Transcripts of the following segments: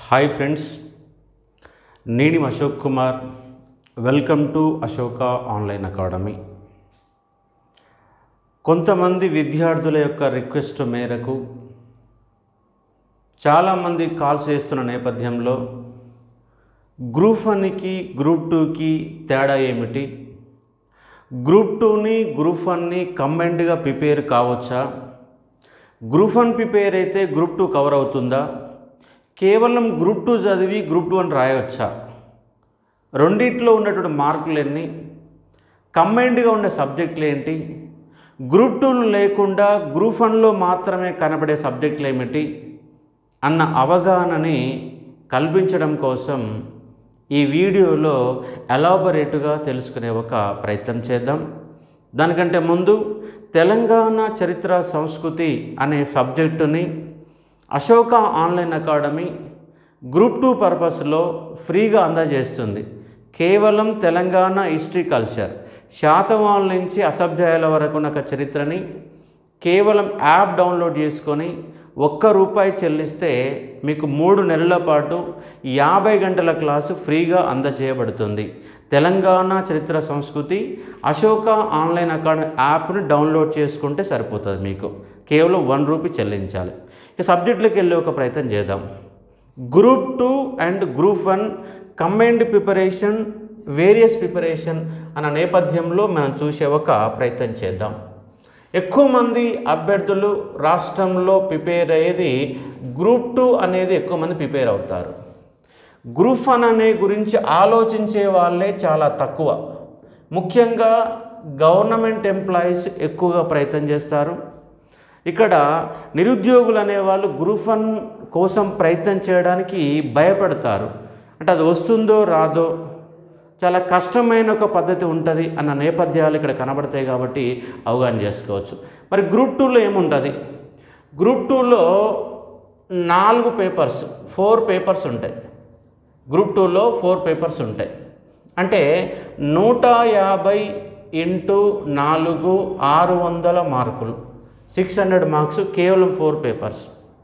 hi friends నేను Ashok Kumar welcome to Ashoka online academy కొంతమంది విద్యార్థుల యొక్క రిక్వెస్ట్ మేరకు చాలామంది కాల్స్ చేస్తున్న నేపథ్యంలో గ్రూప్ వన్కి గ్రూప్ టూకి తేడా ఏమిటి గ్రూప్ టూని గ్రూప్ వన్ని కంబైన్డ్గా ప్రిపేర్ కావచ్చా గ్రూప్ వన్ ప్రిపేర్ అయితే గ్రూప్ టూ కవర్ అవుతుందా కేవలం గ్రూప్ టూ చదివి గ్రూప్ టూ అని రాయవచ్చా రెండిట్లో ఉన్నటువంటి మార్కులు ఎన్ని కంబైన్డ్గా ఉండే సబ్జెక్టులు ఏంటి గ్రూప్ టూలు లేకుండా గ్రూప్ వన్లో మాత్రమే కనబడే సబ్జెక్టులు ఏమిటి అన్న అవగాహనని కల్పించడం కోసం ఈ వీడియోలో ఎలాబొరేటుగా తెలుసుకునే ఒక ప్రయత్నం చేద్దాం దానికంటే ముందు తెలంగాణ చరిత్ర సంస్కృతి అనే సబ్జెక్టుని Ashoka online academy group two పర్పస్లో ఫ్రీగా అందజేస్తుంది కేవలం తెలంగాణ హిస్టరీ కల్చర్ శాతవాళ్ళ నుంచి అసభ్యాయాల వరకు ఉన్న ఒక చరిత్రని కేవలం యాప్ డౌన్లోడ్ చేసుకొని ఒక్క రూపాయి చెల్లిస్తే మీకు మూడు నెలల పాటు యాభై గంటల క్లాసు ఫ్రీగా అందజేయబడుతుంది తెలంగాణ చరిత్ర సంస్కృతి అశోక ఆన్లైన్ అకాడమీ యాప్ని డౌన్లోడ్ చేసుకుంటే సరిపోతుంది మీకు కేవలం వన్ రూపీ చెల్లించాలి ఇక సబ్జెక్టులకు వెళ్ళే ఒక ప్రయత్నం చేద్దాం group two and group one combined preparation various preparation అన్న నేపథ్యంలో మనం చూసే ఒక ప్రయత్నం చేద్దాం ఎక్కువ మంది అభ్యర్థులు రాష్ట్రంలో ప్రిపేర్ అయ్యేది గ్రూప్ టూ అనేది ఎక్కువ మంది ప్రిపేర్ అవుతారు గ్రూప్ వన్ అనే గురించి ఆలోచించే వాళ్ళే చాలా తక్కువ ముఖ్యంగా గవర్నమెంట్ ఎంప్లాయీస్ ఎక్కువగా ప్రయత్నం చేస్తారు ఇక్కడ నిరుద్యోగులు అనేవాళ్ళు గ్రూప్ వన్ కోసం ప్రయత్నం చేయడానికి భయపడతారు అంటే అది వస్తుందో రాదో చాలా కష్టమైన ఒక పద్ధతి ఉంటుంది అన్న నేపథ్యాలు ఇక్కడ కనబడతాయి కాబట్టి అవగాహన చేసుకోవచ్చు మరి గ్రూప్ టూలో ఏముంటుంది గ్రూప్ టూలో నాలుగు పేపర్స్ ఫోర్ పేపర్స్ ఉంటాయి గ్రూప్ టూలో ఫోర్ పేపర్స్ ఉంటాయి అంటే నూట యాభై ఇంటూ నాలుగు ఆరు వందల మార్కులు సిక్స్ హండ్రెడ్ మార్క్స్ కేవలం ఫోర్ పేపర్స్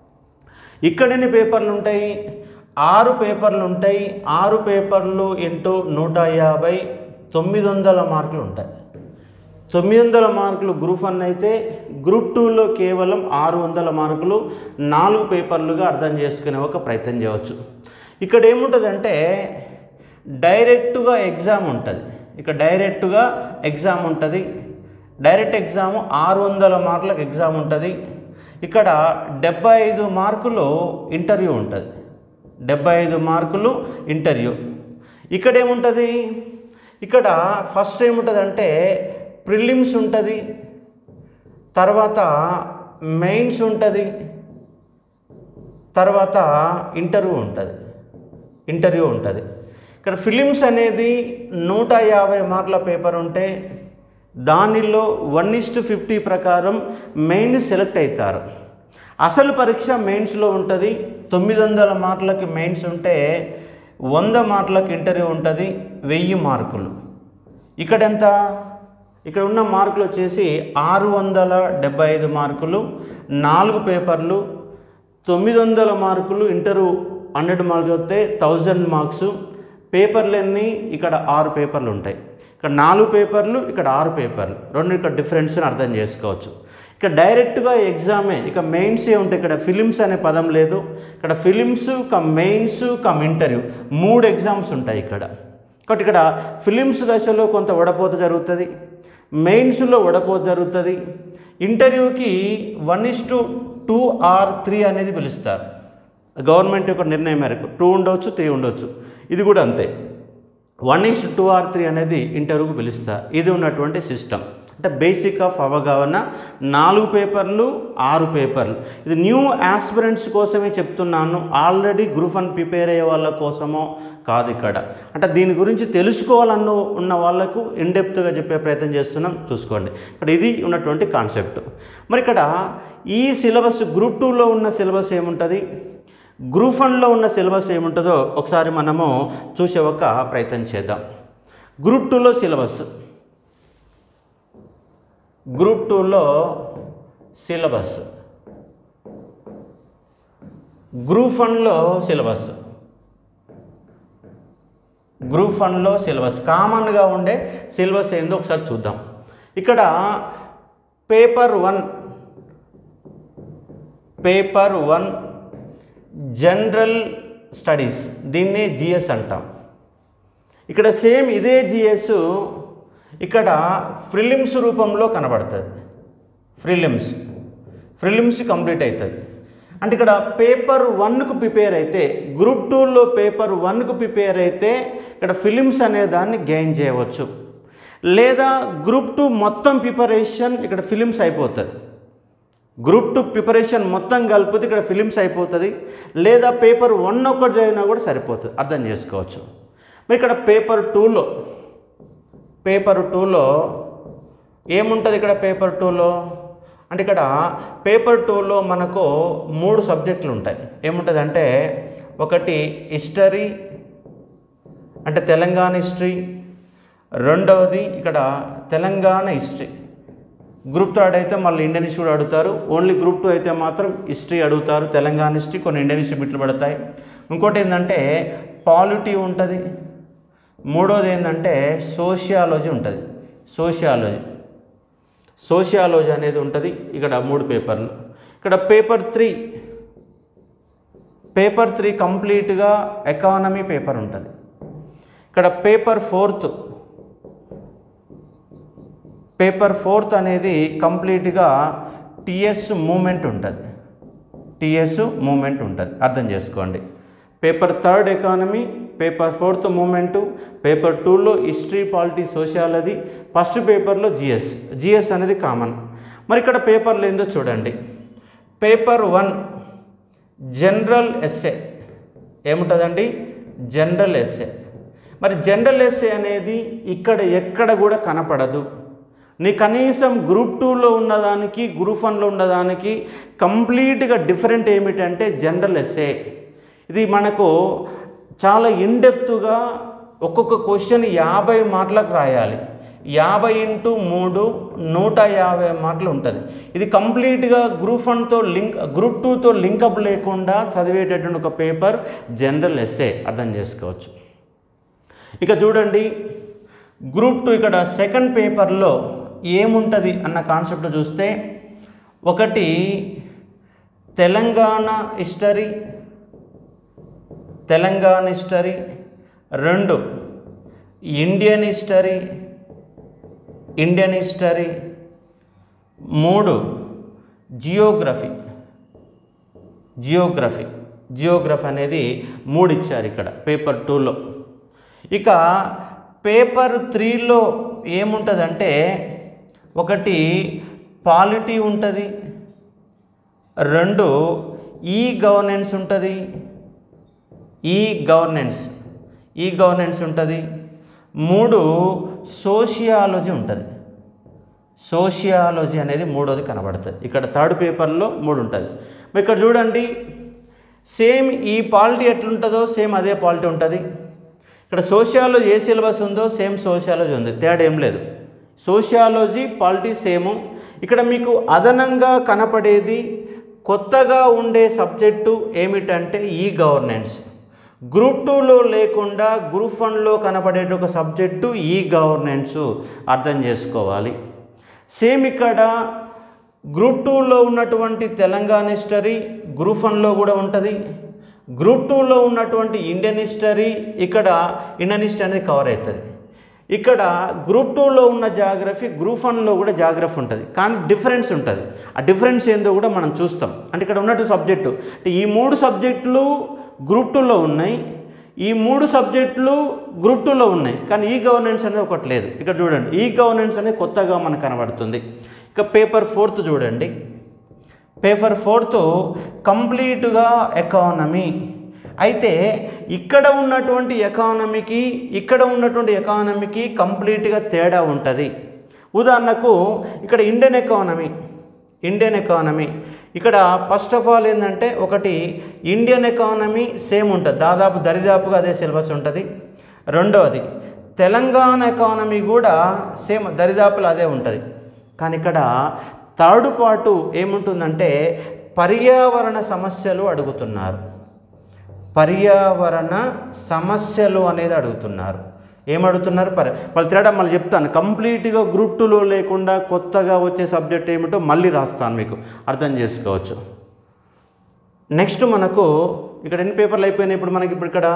ఇక్కడ ఎన్ని పేపర్లు ఉంటాయి ఆరు పేపర్లు ఉంటాయి ఆరు పేపర్లు ఇంటూ నూట యాభై తొమ్మిది వందల మార్కులు ఉంటాయి తొమ్మిది వందల మార్కులు గ్రూప్ వన్ అయితే గ్రూప్ టూలో కేవలం ఆరు వందల మార్కులు నాలుగు పేపర్లుగా అర్థం చేసుకునే ఒక ప్రయత్నం చేయవచ్చు ఇక్కడ ఏముంటుందంటే డైరెక్ట్గా ఎగ్జామ్ ఉంటుంది ఇక్కడ డైరెక్ట్గా ఎగ్జామ్ ఉంటుంది డైరెక్ట్ ఎగ్జామ్ ఆరు వందల మార్కులకు ఎగ్జామ్ ఉంటుంది ఇక్కడ డెబ్బై ఐదు మార్కులు ఇంటర్వ్యూ ఉంటుంది డెబ్బై ఐదు మార్కులు ఇంటర్వ్యూ ఇక్కడ ఏముంటుంది ఇక్కడ ఫస్ట్ ఏముంటుంది అంటే ప్రిలిమ్స్ ఉంటుంది తర్వాత మెయిన్స్ ఉంటుంది తర్వాత ఇంటర్వ్యూ ఉంటుంది ఇంటర్వ్యూ ఉంటుంది ఇక్కడ ఫిలిమ్స్ అనేది నూట యాభై మార్కుల పేపర్ ఉంటే దానిలో వన్ ఇస్ట్ ఫిఫ్టీ ప్రకారం మెయిన్ సెలెక్ట్ అవుతారు అసలు పరీక్ష మెయిన్స్లో ఉంటుంది తొమ్మిది వందల మార్కులకి మెయిన్స్ ఉంటే వంద మార్కులకు ఇంటర్వ్యూ ఉంటుంది వెయ్యి మార్కులు ఇక్కడ ఎంత ఇక్కడ ఉన్న మార్కులు వచ్చేసి ఆరు వందల డెబ్బై ఐదు మార్కులు నాలుగు పేపర్లు తొమ్మిది వందల మార్కులు ఇంటర్వ్యూ హండ్రెడ్ మార్కులు వస్తే థౌజండ్ మార్క్స్ పేపర్లన్నీ ఇక్కడ ఆరు పేపర్లు ఉంటాయి ఇక్కడ నాలుగు పేపర్లు ఇక్కడ ఆరు పేపర్లు రెండు ఇక్కడ డిఫరెన్స్ని అర్థం చేసుకోవచ్చు ఇక డైరెక్ట్గా ఎగ్జామే ఇక మెయిన్స్ ఏ ఉంటాయి ఇక్కడ ఫిలిమ్స్ అనే పదం లేదు ఇక్కడ prelims cum mains cum interview మూడు ఎగ్జామ్స్ ఉంటాయి ఇక్కడ కాబట్టి ఇక్కడ ఫిలిమ్స్ దశలో కొంత వడపోత జరుగుతుంది మెయిన్స్లో వడపోత జరుగుతుంది ఇంటర్వ్యూకి one is to two or three అనేది పిలుస్తారు గవర్నమెంట్ యొక్క నిర్ణయం మేరకు టూ ఉండవచ్చు త్రీ ఉండవచ్చు ఇది కూడా అంతే one is two or three అనేది ఇంటర్వ్యూకి పిలుస్తారు ఇది ఉన్నటువంటి సిస్టమ్ అంటే బేసిక్ ఆఫ్ అవగాహన నాలుగు పేపర్లు ఆరు పేపర్లు ఇది న్యూ ఆస్పిరెంట్స్ కోసమే చెప్తున్నాను ఆల్రెడీ గ్రూప్ వన్ ప్రిపేర్ అయ్యే వాళ్ళ కోసమో కాదు ఇక్కడ అంటే దీని గురించి తెలుసుకోవాలన్న ఉన్న వాళ్ళకు ఇన్డెప్త్గా చెప్పే ప్రయత్నం చేస్తున్నాం చూసుకోండి ఇక్కడ ఇది ఉన్నటువంటి కాన్సెప్ట్ మరి ఇక్కడ ఈ సిలబస్ గ్రూప్ టూలో ఉన్న సిలబస్ ఏముంటుంది గ్రూప్ వన్లో ఉన్న సిలబస్ ఏముంటుందో ఒకసారి మనము చూసే ఒక ప్రయత్నం చేద్దాం గ్రూప్ టూలో సిలబస్ గ్రూప్ టూలో సిలబస్ గ్రూప్ వన్లో సిలబస్ గ్రూప్ వన్లో సిలబస్ కామన్గా ఉండే సిలబస్ ఏందో ఒకసారి చూద్దాం ఇక్కడ paper one paper one general studies దీన్నే జిఎస్ అంటాం ఇక్కడ సేమ్ ఇదే జిఎస్ ఇక్కడ ఫ్రిలిమ్స్ రూపంలో కనబడుతుంది ఫ్రిలిమ్స్ ఫ్రిలిమ్స్ కంప్లీట్ అవుతుంది అంటే ఇక్కడ పేపర్ వన్కు ప్రిపేర్ అయితే గ్రూప్ టూలో పేపర్ వన్కు ప్రిపేర్ అయితే ఇక్కడ ఫిలిమ్స్ అనే దాన్ని గెయిన్ చేయవచ్చు లేదా గ్రూప్ టూ మొత్తం ప్రిపరేషన్ ఇక్కడ ఫిలిమ్స్ అయిపోతుంది గ్రూప్ టూ ప్రిపరేషన్ మొత్తం కలిపితే ఇక్కడ ఫిలిమ్స్ అయిపోతుంది లేదా పేపర్ వన్ ఒక్కటి చదివినా కూడా సరిపోతుంది అర్థం చేసుకోవచ్చు మరి ఇక్కడ పేపర్ టూలో పేపర్ టూలో ఏముంటుంది ఇక్కడ పేపర్ టూలో అంటే ఇక్కడ పేపర్ టూలో మనకు మూడు సబ్జెక్టులు ఉంటాయి ఏముంటుంది అంటే ఒకటి హిస్టరీ అంటే తెలంగాణ హిస్టరీ రెండవది ఇక్కడ తెలంగాణ హిస్టరీ గ్రూప్ థర్డ్ అయితే మళ్ళీ ఇండియన్ హిస్టరీ కూడా అడుగుతారు ఓన్లీ గ్రూప్ టూ అయితే మాత్రం హిస్టరీ అడుగుతారు తెలంగాణ హిస్టరీ కొన్ని ఇండియన్ హిస్టరీ బిట్లు పడతాయి ఇంకోటి ఏంటంటే పాలిటీ ఉంటుంది మూడోది ఏంటంటే సోషియాలజీ ఉంటుంది సోషియాలజీ సోషియాలజీ అనేది ఉంటుంది ఇక్కడ మూడు పేపర్లు ఇక్కడ పేపర్ త్రీ పేపర్ త్రీ కంప్లీట్గా ఎకానమీ పేపర్ ఉంటుంది ఇక్కడ పేపర్ ఫోర్త్ పేపర్ ఫోర్త్ అనేది కంప్లీట్గా టిఎస్ మూమెంట్ ఉంటుంది టిఎస్ మూమెంట్ ఉంటుంది అర్థం చేసుకోండి paper third economy paper fourth movement paper టూలో హిస్టరీ పాలిటీ సోషియాలజీ ఫస్ట్ పేపర్లో జిఎస్ జిఎస్ అనేది కామన్ మరి ఇక్కడ పేపర్లు ఏందో చూడండి పేపర్ వన్ జనరల్ ఎస్ఏ ఏముంటుందండి జనరల్ ఎస్ఏ మరి జనరల్ ఎస్ఏ అనేది ఇక్కడ ఎక్కడ కూడా కనపడదు నీ కనీసం గ్రూప్ టూలో ఉన్నదానికి గ్రూప్ వన్లో ఉన్నదానికి కంప్లీట్గా డిఫరెంట్ ఏమిటంటే జనరల్ ఎస్ఏ ఇది మనకు చాలా ఇన్డెప్త్గా ఒక్కొక్క క్వశ్చన్ యాభై మార్కులకు రాయాలి యాభై ఇంటూ మూడు నూట యాభై మార్కులు ఉంటుంది ఇది కంప్లీట్గా గ్రూప్ వన్తో లింక్ గ్రూప్ టూతో లింకప్ లేకుండా చదివేటటువంటి ఒక పేపర్ జనరల్ ఎస్ఏ అర్థం చేసుకోవచ్చు ఇక చూడండి గ్రూప్ టూ ఇక్కడ సెకండ్ పేపర్లో ఏముంటుంది అన్న కాన్సెప్ట్ చూస్తే ఒకటి తెలంగాణ హిస్టరీ తెలంగాణ హిస్టరీ రెండు ఇండియన్ హిస్టరీ ఇండియన్ హిస్టరీ మూడు జియోగ్రఫీ జియోగ్రఫీ జియోగ్రఫీ అనేది మూడు ఇచ్చారు ఇక్కడ పేపర్ టూలో ఇక పేపర్ త్రీలో ఏముంటుందంటే ఒకటి పాలిటీ ఉంటుంది రెండు ఈ గవర్నెన్స్ ఉంటుంది ఈ గవర్నెన్స్ ఈ గవర్నెన్స్ ఉంటుంది మూడు సోషియాలజీ ఉంటుంది సోషియాలజీ అనేది మూడోది కనబడుతుంది ఇక్కడ థర్డ్ పేపర్లో మూడు ఉంటుంది మరి ఇక్కడ చూడండి సేమ్ ఈ పాలిటీ ఎట్లుంటుందో సేమ్ అదే పాలిటీ ఉంటుంది ఇక్కడ సోషియాలజీ ఏ సిలబస్ ఉందో సేమ్ సోషియాలజీ ఉంది తేడా ఏం లేదు సోషియాలజీ పాలిటీ సేము ఇక్కడ మీకు అదనంగా కనపడేది కొత్తగా ఉండే సబ్జెక్టు ఏమిటంటే ఈ గవర్నెన్స్ గ్రూప్ టూలో లేకుండా గ్రూప్ వన్లో కనపడే ఒక సబ్జెక్టు ఈ గవర్నెన్స్ అర్థం చేసుకోవాలి సేమ్ ఇక్కడ గ్రూప్ టూలో ఉన్నటువంటి తెలంగాణ హిస్టరీ గ్రూప్ వన్లో కూడా ఉంటుంది గ్రూప్ టూలో ఉన్నటువంటి ఇండియన్ హిస్టరీ ఇక్కడ ఇండియన్ హిస్టరీ అనేది కవర్ అవుతుంది ఇక్కడ గ్రూప్ టూలో ఉన్న జాగ్రఫీ గ్రూప్ వన్లో కూడా జాగ్రఫీ ఉంటుంది కానీ డిఫరెన్స్ ఉంటుంది ఆ డిఫరెన్స్ ఏందో కూడా మనం చూస్తాం అంటే ఇక్కడ ఉన్నట్టు సబ్జెక్టు అంటే ఈ మూడు సబ్జెక్టులు గ్రూప్ టూలో ఉన్నాయి ఈ మూడు సబ్జెక్టులు గ్రూప్ టూలో ఉన్నాయి కానీ ఈ గవర్నెన్స్ అనేది ఒకటి లేదు ఇక్కడ చూడండి ఈ గవర్నెన్స్ అనేది కొత్తగా మనకు కనబడుతుంది ఇక పేపర్ ఫోర్త్ చూడండి పేపర్ ఫోర్త్ కంప్లీట్గా ఎకానమీ అయితే ఇక్కడ ఉన్నటువంటి ఎకానమీకి ఇక్కడ ఉన్నటువంటి ఎకానమీకి కంప్లీట్గా తేడా ఉంటుంది ఉదాహరణకు ఇక్కడ ఇండియన్ ఎకానమీ ఇండియన్ ఎకానమీ ఇక్కడ ఫస్ట్ ఆఫ్ ఆల్ ఏంటంటే ఒకటి ఇండియన్ ఎకానమీ సేమ్ ఉంటుంది దాదాపు దరిదాపుగా అదే సిలబస్ ఉంటుంది రెండవది తెలంగాణ ఎకానమీ కూడా సేమ్ దరిదాపులు అదే ఉంటుంది కానీ ఇక్కడ థర్డ్ పార్టు ఏముంటుందంటే పర్యావరణ సమస్యలు అడుగుతున్నారు పర్యావరణ సమస్యలు అనేది అడుగుతున్నారు ఏమడుగుతున్నారు పరి వాళ్ళు తేడా మళ్ళీ చెప్తాను కంప్లీట్గా గ్రూప్ టూలో లేకుండా కొత్తగా వచ్చే సబ్జెక్ట్ ఏమిటో మళ్ళీ రాస్తాను మీకు అర్థం చేసుకోవచ్చు నెక్స్ట్ మనకు ఇక్కడ ఎన్ని పేపర్లు అయిపోయినాయి ఇప్పుడు మనకి ఇప్పుడు ఇక్కడ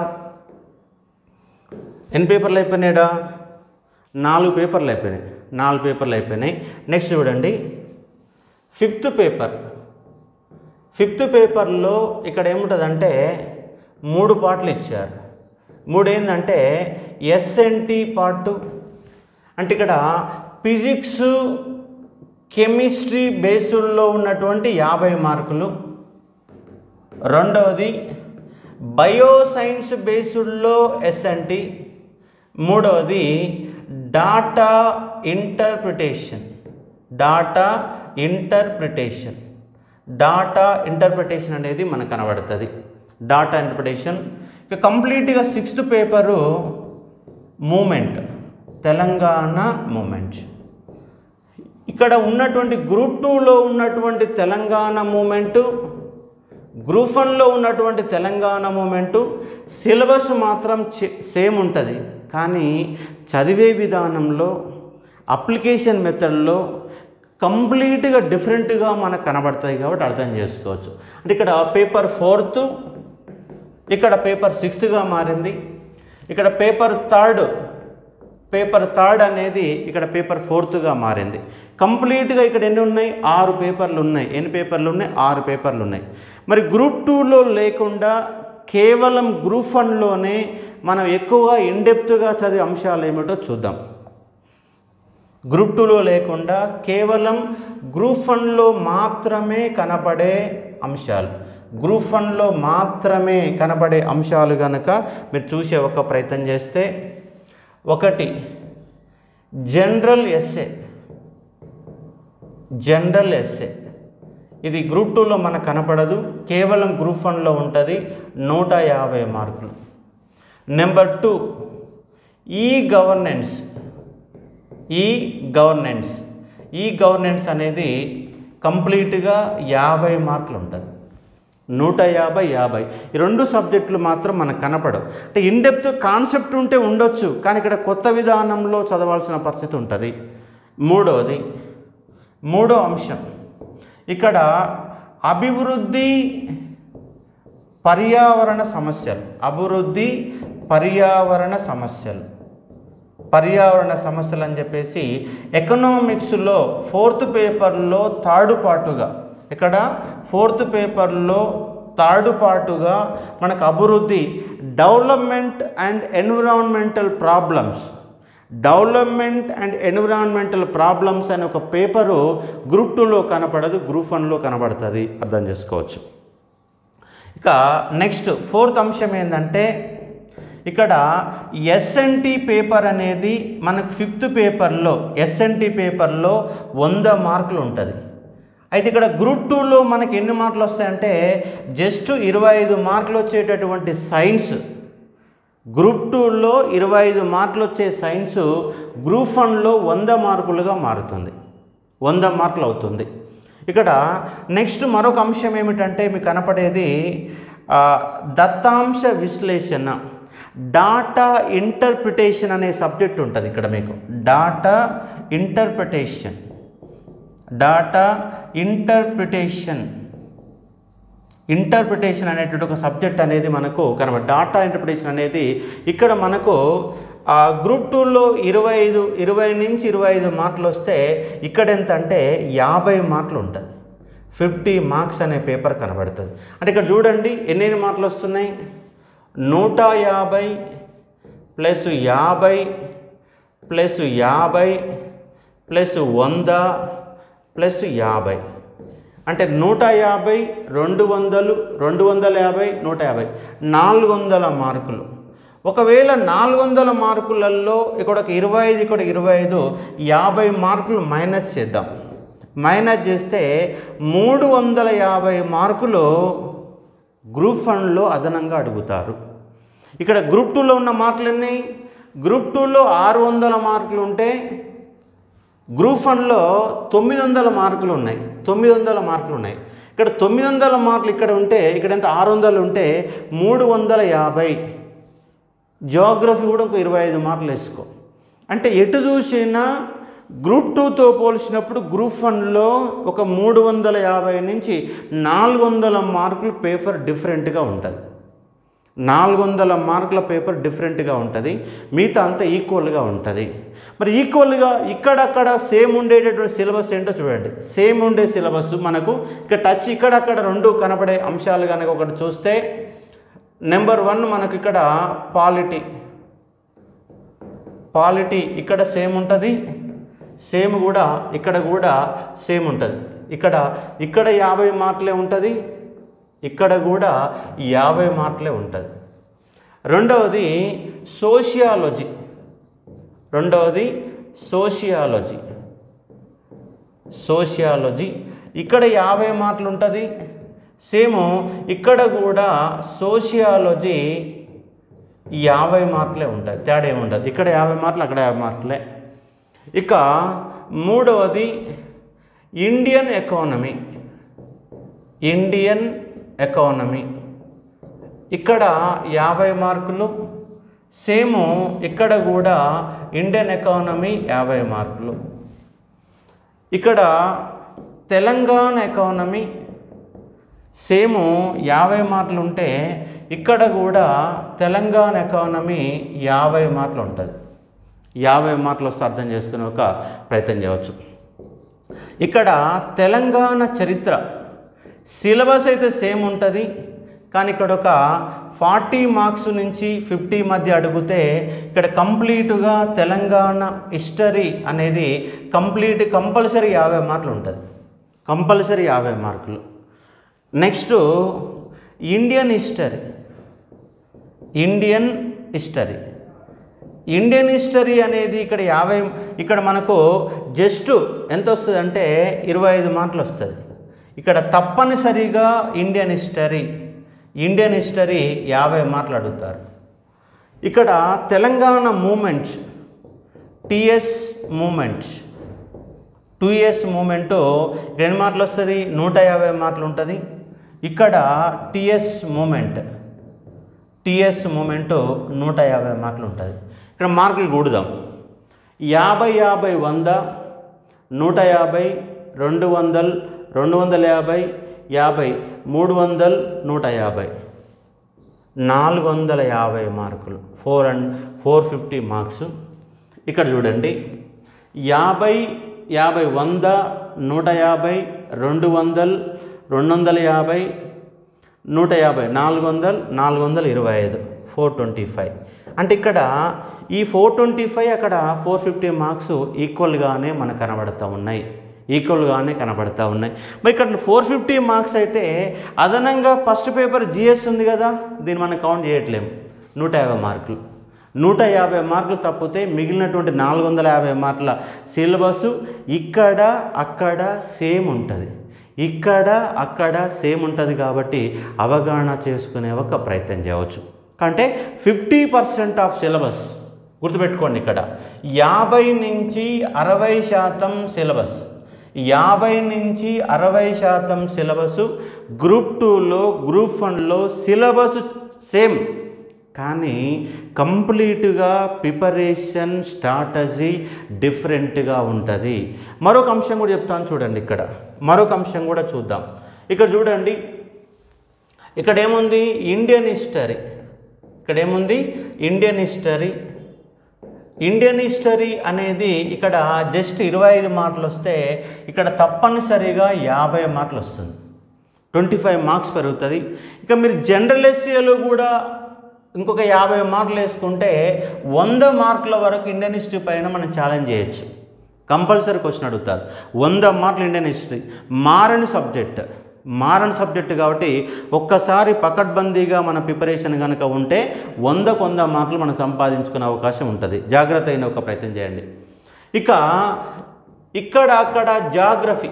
ఎన్ని పేపర్లు అయిపోయినాయిడా నాలుగు పేపర్లు అయిపోయినాయి నాలుగు పేపర్లు అయిపోయినాయి నెక్స్ట్ చూడండి ఫిఫ్త్ పేపర్ ఫిఫ్త్ పేపర్లో ఇక్కడ ఏముంటుందంటే మూడు పార్ట్లు ఇచ్చారు మూడు ఏంటంటే ఎస్ఎన్టీ పార్టు అంటే ఇక్కడ ఫిజిక్స్ కెమిస్ట్రీ బేసుల్లో ఉన్నటువంటి యాభై మార్కులు రెండవది బయోసైన్స్ బేస్డ్లో ఎస్ఎన్టీ మూడవది data interpretation data interpretation data interpretation అనేది మనకు కనబడుతుంది డాటా ఇంటర్ప్రిటేషన్ ఇక కంప్లీట్గా sixth paper movement Telangana movement ఇక్కడ ఉన్నటువంటి గ్రూప్ టూలో ఉన్నటువంటి తెలంగాణ మూమెంటు గ్రూప్ వన్లో ఉన్నటువంటి తెలంగాణ మూమెంటు సిలబస్ మాత్రం చే- సేమ్ ఉంటుంది కానీ చదివే విధానంలో అప్లికేషన్ మెథడ్లో కంప్లీట్గా డిఫరెంట్గా మనకు కనబడతాయి కాబట్టి అర్థం చేసుకోవచ్చు అంటే ఇక్కడ పేపర్ ఫోర్త్ ఇక్కడ పేపర్ సిక్స్త్గా మారింది ఇక్కడ పేపర్ థర్డ్ పేపర్ థర్డ్ అనేది ఇక్కడ పేపర్ ఫోర్త్గా మారింది కంప్లీట్గా ఇక్కడ ఎన్ని ఉన్నాయి ఆరు పేపర్లు ఉన్నాయి ఎన్ని పేపర్లు ఉన్నాయి ఆరు పేపర్లు ఉన్నాయి మరి గ్రూప్ టూలో లేకుండా కేవలం గ్రూప్ వన్లోనే మనం ఎక్కువగా ఇండెప్త్గా చదివే అంశాలు ఏమిటో చూద్దాం గ్రూప్ టూలో లేకుండా కేవలం గ్రూప్ వన్లో మాత్రమే కనపడే అంశాలు గ్రూప్ వన్లో మాత్రమే కనపడే అంశాలు కనుక మీరు చూసే ఒక ప్రయత్నం చేస్తే ఒకటి జనరల్ ఎస్ఏ జనరల్ ఎస్ఏ ఇది గ్రూప్ టూలో మనకు కనపడదు కేవలం గ్రూప్ వన్లో ఉంటుంది నూట యాభై మార్కులు number two e governance e governance e governance అనేది కంప్లీట్గా యాభై మార్కులు ఉంటుంది నూట యాభై యాభై ఈ రెండు సబ్జెక్టులు మాత్రం మనకు కనపడవు అంటే ఇన్డెప్త్ కాన్సెప్ట్ ఉంటే ఉండొచ్చు కానీ ఇక్కడ కొత్త విధానంలో చదవాల్సిన పరిస్థితి ఉంటుంది మూడవది మూడో అంశం ఇక్కడ అభివృద్ధి పర్యావరణ సమస్యలు అభివృద్ధి పర్యావరణ సమస్యలు పర్యావరణ సమస్యలు అని చెప్పేసి ఎకనామిక్స్లో ఫోర్త్ పేపర్లో థర్డ్ పార్టుగా ఇక్కడ ఫోర్త్ పేపర్లో థర్డ్ పార్టుగా మనకు అభివృద్ధి development and environmental problems development and environmental problems అనే ఒక పేపరు గ్రూప్ టూలో కనపడదు గ్రూప్ వన్లో కనబడుతుంది అర్థం చేసుకోవచ్చు ఇక నెక్స్ట్ ఫోర్త్ అంశం ఏంటంటే ఇక్కడ ఎస్ఎన్టీ పేపర్ అనేది మనకు ఫిఫ్త్ పేపర్లో ఎస్ఎన్టీ పేపర్లో వంద మార్కులు ఉంటుంది అయితే ఇక్కడ గ్రూప్ టూలో మనకి ఎన్ని మార్కులు వస్తాయంటే జస్ట్ ఇరవై ఐదు మార్కులు వచ్చేటటువంటి సైన్స్ గ్రూప్ టూలో ఇరవై ఐదు మార్కులు వచ్చే సైన్స్ గ్రూప్ వన్లో వంద మార్కులుగా మారుతుంది వంద మార్కులు అవుతుంది ఇక్కడ నెక్స్ట్ మరొక అంశం ఏమిటంటే మీకు కనపడేది ఆ, దత్తాంశ విశ్లేషణ డాటా ఇంటర్ప్రిటేషన్ అనే సబ్జెక్ట్ ఉంటుంది ఇక్కడ మీకు data interpretation data interpretation interpretation అనేటువంటి ఒక సబ్జెక్ట్ అనేది మనకు కనబడ డాటా ఇంటర్ప్రిటేషన్ అనేది ఇక్కడ మనకు ఆ గ్రూప్ టూలో ఇరవై ఐదు ఇరవై నుంచి ఇరవై ఐదు మార్కులు వస్తే ఇక్కడ ఎంత అంటే యాభై మార్కులు ఉంటుంది ఫిఫ్టీ మార్క్స్ అనే పేపర్ కనబడుతుంది అంటే ఇక్కడ చూడండి ఎన్ని మార్కులు వస్తున్నాయి నూట యాభై ప్లస్ యాభై ప్లస్ యాభై ప్లస్ వంద ప్లస్ యాభై అంటే నూట యాభై రెండు వందలు రెండు వందల యాభై నూట యాభై నాలుగు వందల మార్కులు ఒకవేళ నాలుగు వందల మార్కులలో ఇక్కడ ఒక ఇరవై ఐదు ఇక్కడ ఇరవై ఐదు యాభై మార్కులు మైనస్ చేద్దాం మైనస్ చేస్తే మూడు వందల యాభై మార్కులు గ్రూప్ వన్లో అదనంగా అడుగుతారు ఇక్కడ గ్రూప్ టూలో ఉన్న మార్కులు ఎన్ని గ్రూప్ టూలో ఆరు వందల మార్కులు ఉంటే గ్రూప్ వన్లో తొమ్మిది వందల మార్కులు ఉన్నాయి తొమ్మిది వందల మార్కులు ఉన్నాయి ఇక్కడ తొమ్మిది వందల మార్కులు ఇక్కడ ఉంటే ఇక్కడ ఎంత ఆరు వందలు ఉంటే మూడు వందల యాభై జియోగ్రఫీ కూడా ఒక ఇరవై ఐదు మార్కులు వేసుకో అంటే ఎటు చూసినా గ్రూప్ టూతో పోల్చినప్పుడు గ్రూప్ వన్లో ఒక మూడు వందల యాభై నుంచి నాలుగు వందల మార్కులు పేపర్ డిఫరెంట్గా ఉంటుంది నాలుగు వందల మార్కుల పేపర్ డిఫరెంట్గా ఉంటుంది మిగతా అంతా ఈక్వల్గా ఉంటుంది మరి ఈక్వల్గా ఇక్కడక్కడ సేమ్ ఉండేటటువంటి సిలబస్ ఏంటో చూడండి సేమ్ ఉండే సిలబస్ మనకు ఇక్కడ టచ్ ఇక్కడక్కడ రెండు కనపడే అంశాలు కనుక ఒకటి చూస్తే నెంబర్ వన్ మనకి ఇక్కడ పాలిటీ పాలిటీ ఇక్కడ సేమ్ ఉంటుంది సేమ్ కూడా ఇక్కడ కూడా సేమ్ ఉంటుంది ఇక్కడ ఇక్కడ యాభై మార్కులే ఉంటుంది ఇక్కడ కూడా యాభై మార్కులే ఉంటుంది రెండవది సోషియాలజీ రెండవది సోషియాలజీ సోషియాలజీ ఇక్కడ యాభై మార్కులు ఉంటుంది సేమ్ ఇక్కడ కూడా సోషియాలజీ యాభై మార్కులే ఉంటాయి తేడా ఏముండదు ఇక్కడ యాభై మార్కులు అక్కడ యాభై మార్కులే ఇక మూడవది ఇండియన్ ఎకానమీ ఇండియన్ ఎకానమీ ఇక్కడ యాభై మార్కులు సేమ్ ఇక్కడ కూడా ఇండియన్ ఎకానమీ యాభై మార్కులు ఇక్కడ తెలంగాణ ఎకానమీ సేమ్ యాభై మార్కులు ఉంటే ఇక్కడ కూడా తెలంగాణ ఎకానమీ యాభై మార్కులు ఉంటుంది యాభై మార్కులు వస్తే అర్థం చేసుకునే ఒక ప్రయత్నం చేయవచ్చు ఇక్కడ తెలంగాణ చరిత్ర సిలబస్ అయితే సేమ్ ఉంటుంది కానీ ఇక్కడ ఒక ఫార్టీ మార్క్స్ నుంచి ఫిఫ్టీ మధ్య అడిగితే ఇక్కడ కంప్లీట్గా తెలంగాణ హిస్టరీ అనేది కంప్లీట్ కంపల్సరీ యాభై మార్కులు ఉంటుంది కంపల్సరీ యాభై మార్కులు next Indian history Indian history Indian history అనేది ఇక్కడ యాభై ఇక్కడ మనకు జస్ట్ ఎంత వస్తుంది అంటే ఇరవై ఐదు మార్కులు వస్తుంది ఇక్కడ తప్పనిసరిగా ఇండియన్ హిస్టరీ ఇండియన్ హిస్టరీ యాభై మార్కులు అడుగుతారు ఇక్కడ Telangana movement TS movement two years movement రెండు మార్కులు వస్తుంది నూట యాభై మార్కులు ఉంటుంది ఇక్కడ టిఎస్ మూమెంట్ టిఎస్ మూమెంట్ నూట యాభై మార్కులు ఉంటుంది ఇక్కడ మార్కులు కూడుదాం యాభై యాభై వంద నూట యాభై రెండు వందలు రెండు వందల యాభై యాభై మూడు వందలు నూట యాభై నాలుగు వందల యాభై మార్కులు four and four fifty marks ఇక్కడ చూడండి యాభై యాభై వంద నూట యాభై రెండు వందలు రెండు వందల యాభై నూట యాభై నాలుగు వందలు నాలుగు వందల ఇరవై ఐదు ఫోర్ ట్వంటీ ఫైవ్ అంటే ఇక్కడ ఈ ఫోర్ ట్వంటీ ఫైవ్ అక్కడ ఫోర్ ఫిఫ్టీ మార్క్స్ ఈక్వల్గానే మనకు కనబడుతూ ఉన్నాయి ఈక్వల్గానే కనబడుతూ ఉన్నాయి మరి ఇక్కడ ఫోర్ ఫిఫ్టీ మార్క్స్ అయితే అదనంగా ఫస్ట్ పేపర్ జిఎస్ ఉంది కదా దీన్ని మనం కౌంట్ చేయట్లేము నూట యాభై మార్కులు నూట యాభై మార్కులు తప్పితే మిగిలినటువంటి నాలుగు వందల యాభై మార్కుల సిలబస్ ఇక్కడ అక్కడ సేమ్ ఉంటుంది ఇక్కడ అక్కడ సేమ్ ఉంటుంది కాబట్టి అవగాహన చేసుకునే ఒక ప్రయత్నం చేయవచ్చు అంటే ఫిఫ్టీ పర్సెంట్ ఆఫ్ సిలబస్ గుర్తుపెట్టుకోండి ఇక్కడ యాభై నుంచి అరవై శాతం సిలబస్ యాభై నుంచి అరవై శాతం సిలబస్ గ్రూప్ టూలో గ్రూప్ వన్లో సిలబస్ సేమ్ కానీ కంప్లీట్గా ప్రిపరేషన్ స్ట్రాటజీ డిఫరెంట్గా ఉంటుంది మరొక అంశం కూడా చెప్తాను చూడండి ఇక్కడ మరొక అంశం కూడా చూద్దాం ఇక్కడ చూడండి ఇక్కడ ఏముంది ఇండియన్ హిస్టరీ ఇక్కడ ఏముంది ఇండియన్ హిస్టరీ ఇండియన్ హిస్టరీ అనేది ఇక్కడ జస్ట్ ఇరవై ఐదు మార్కులు వస్తే ఇక్కడ తప్పనిసరిగా యాభై మార్కులు వస్తుంది ట్వంటీ ఫైవ్ మార్క్స్ పెరుగుతుంది ఇక మీరు జనరల్ ఎస్సీలో కూడా ఇంకొక యాభై మార్కులు వేసుకుంటే వంద మార్కుల వరకు ఇండియన్ హిస్టరీ పైన మనం ఛాలెంజ్ చేయొచ్చు కంపల్సరీ క్వశ్చన్ అడుగుతారు వంద మార్కులు ఇండియన్ హిస్టరీ మారని సబ్జెక్ట్ మారని సబ్జెక్ట్ కాబట్టి ఒక్కసారి పకడ్బందీగా మన ప్రిపరేషన్ కనుక ఉంటే వందకు వంద మార్కులు మనం సంపాదించుకునే అవకాశం ఉంటుంది జాగ్రత్త అయిన ఒక ప్రయత్నం చేయండి ఇక ఇక్కడ అక్కడ జాగ్రఫీ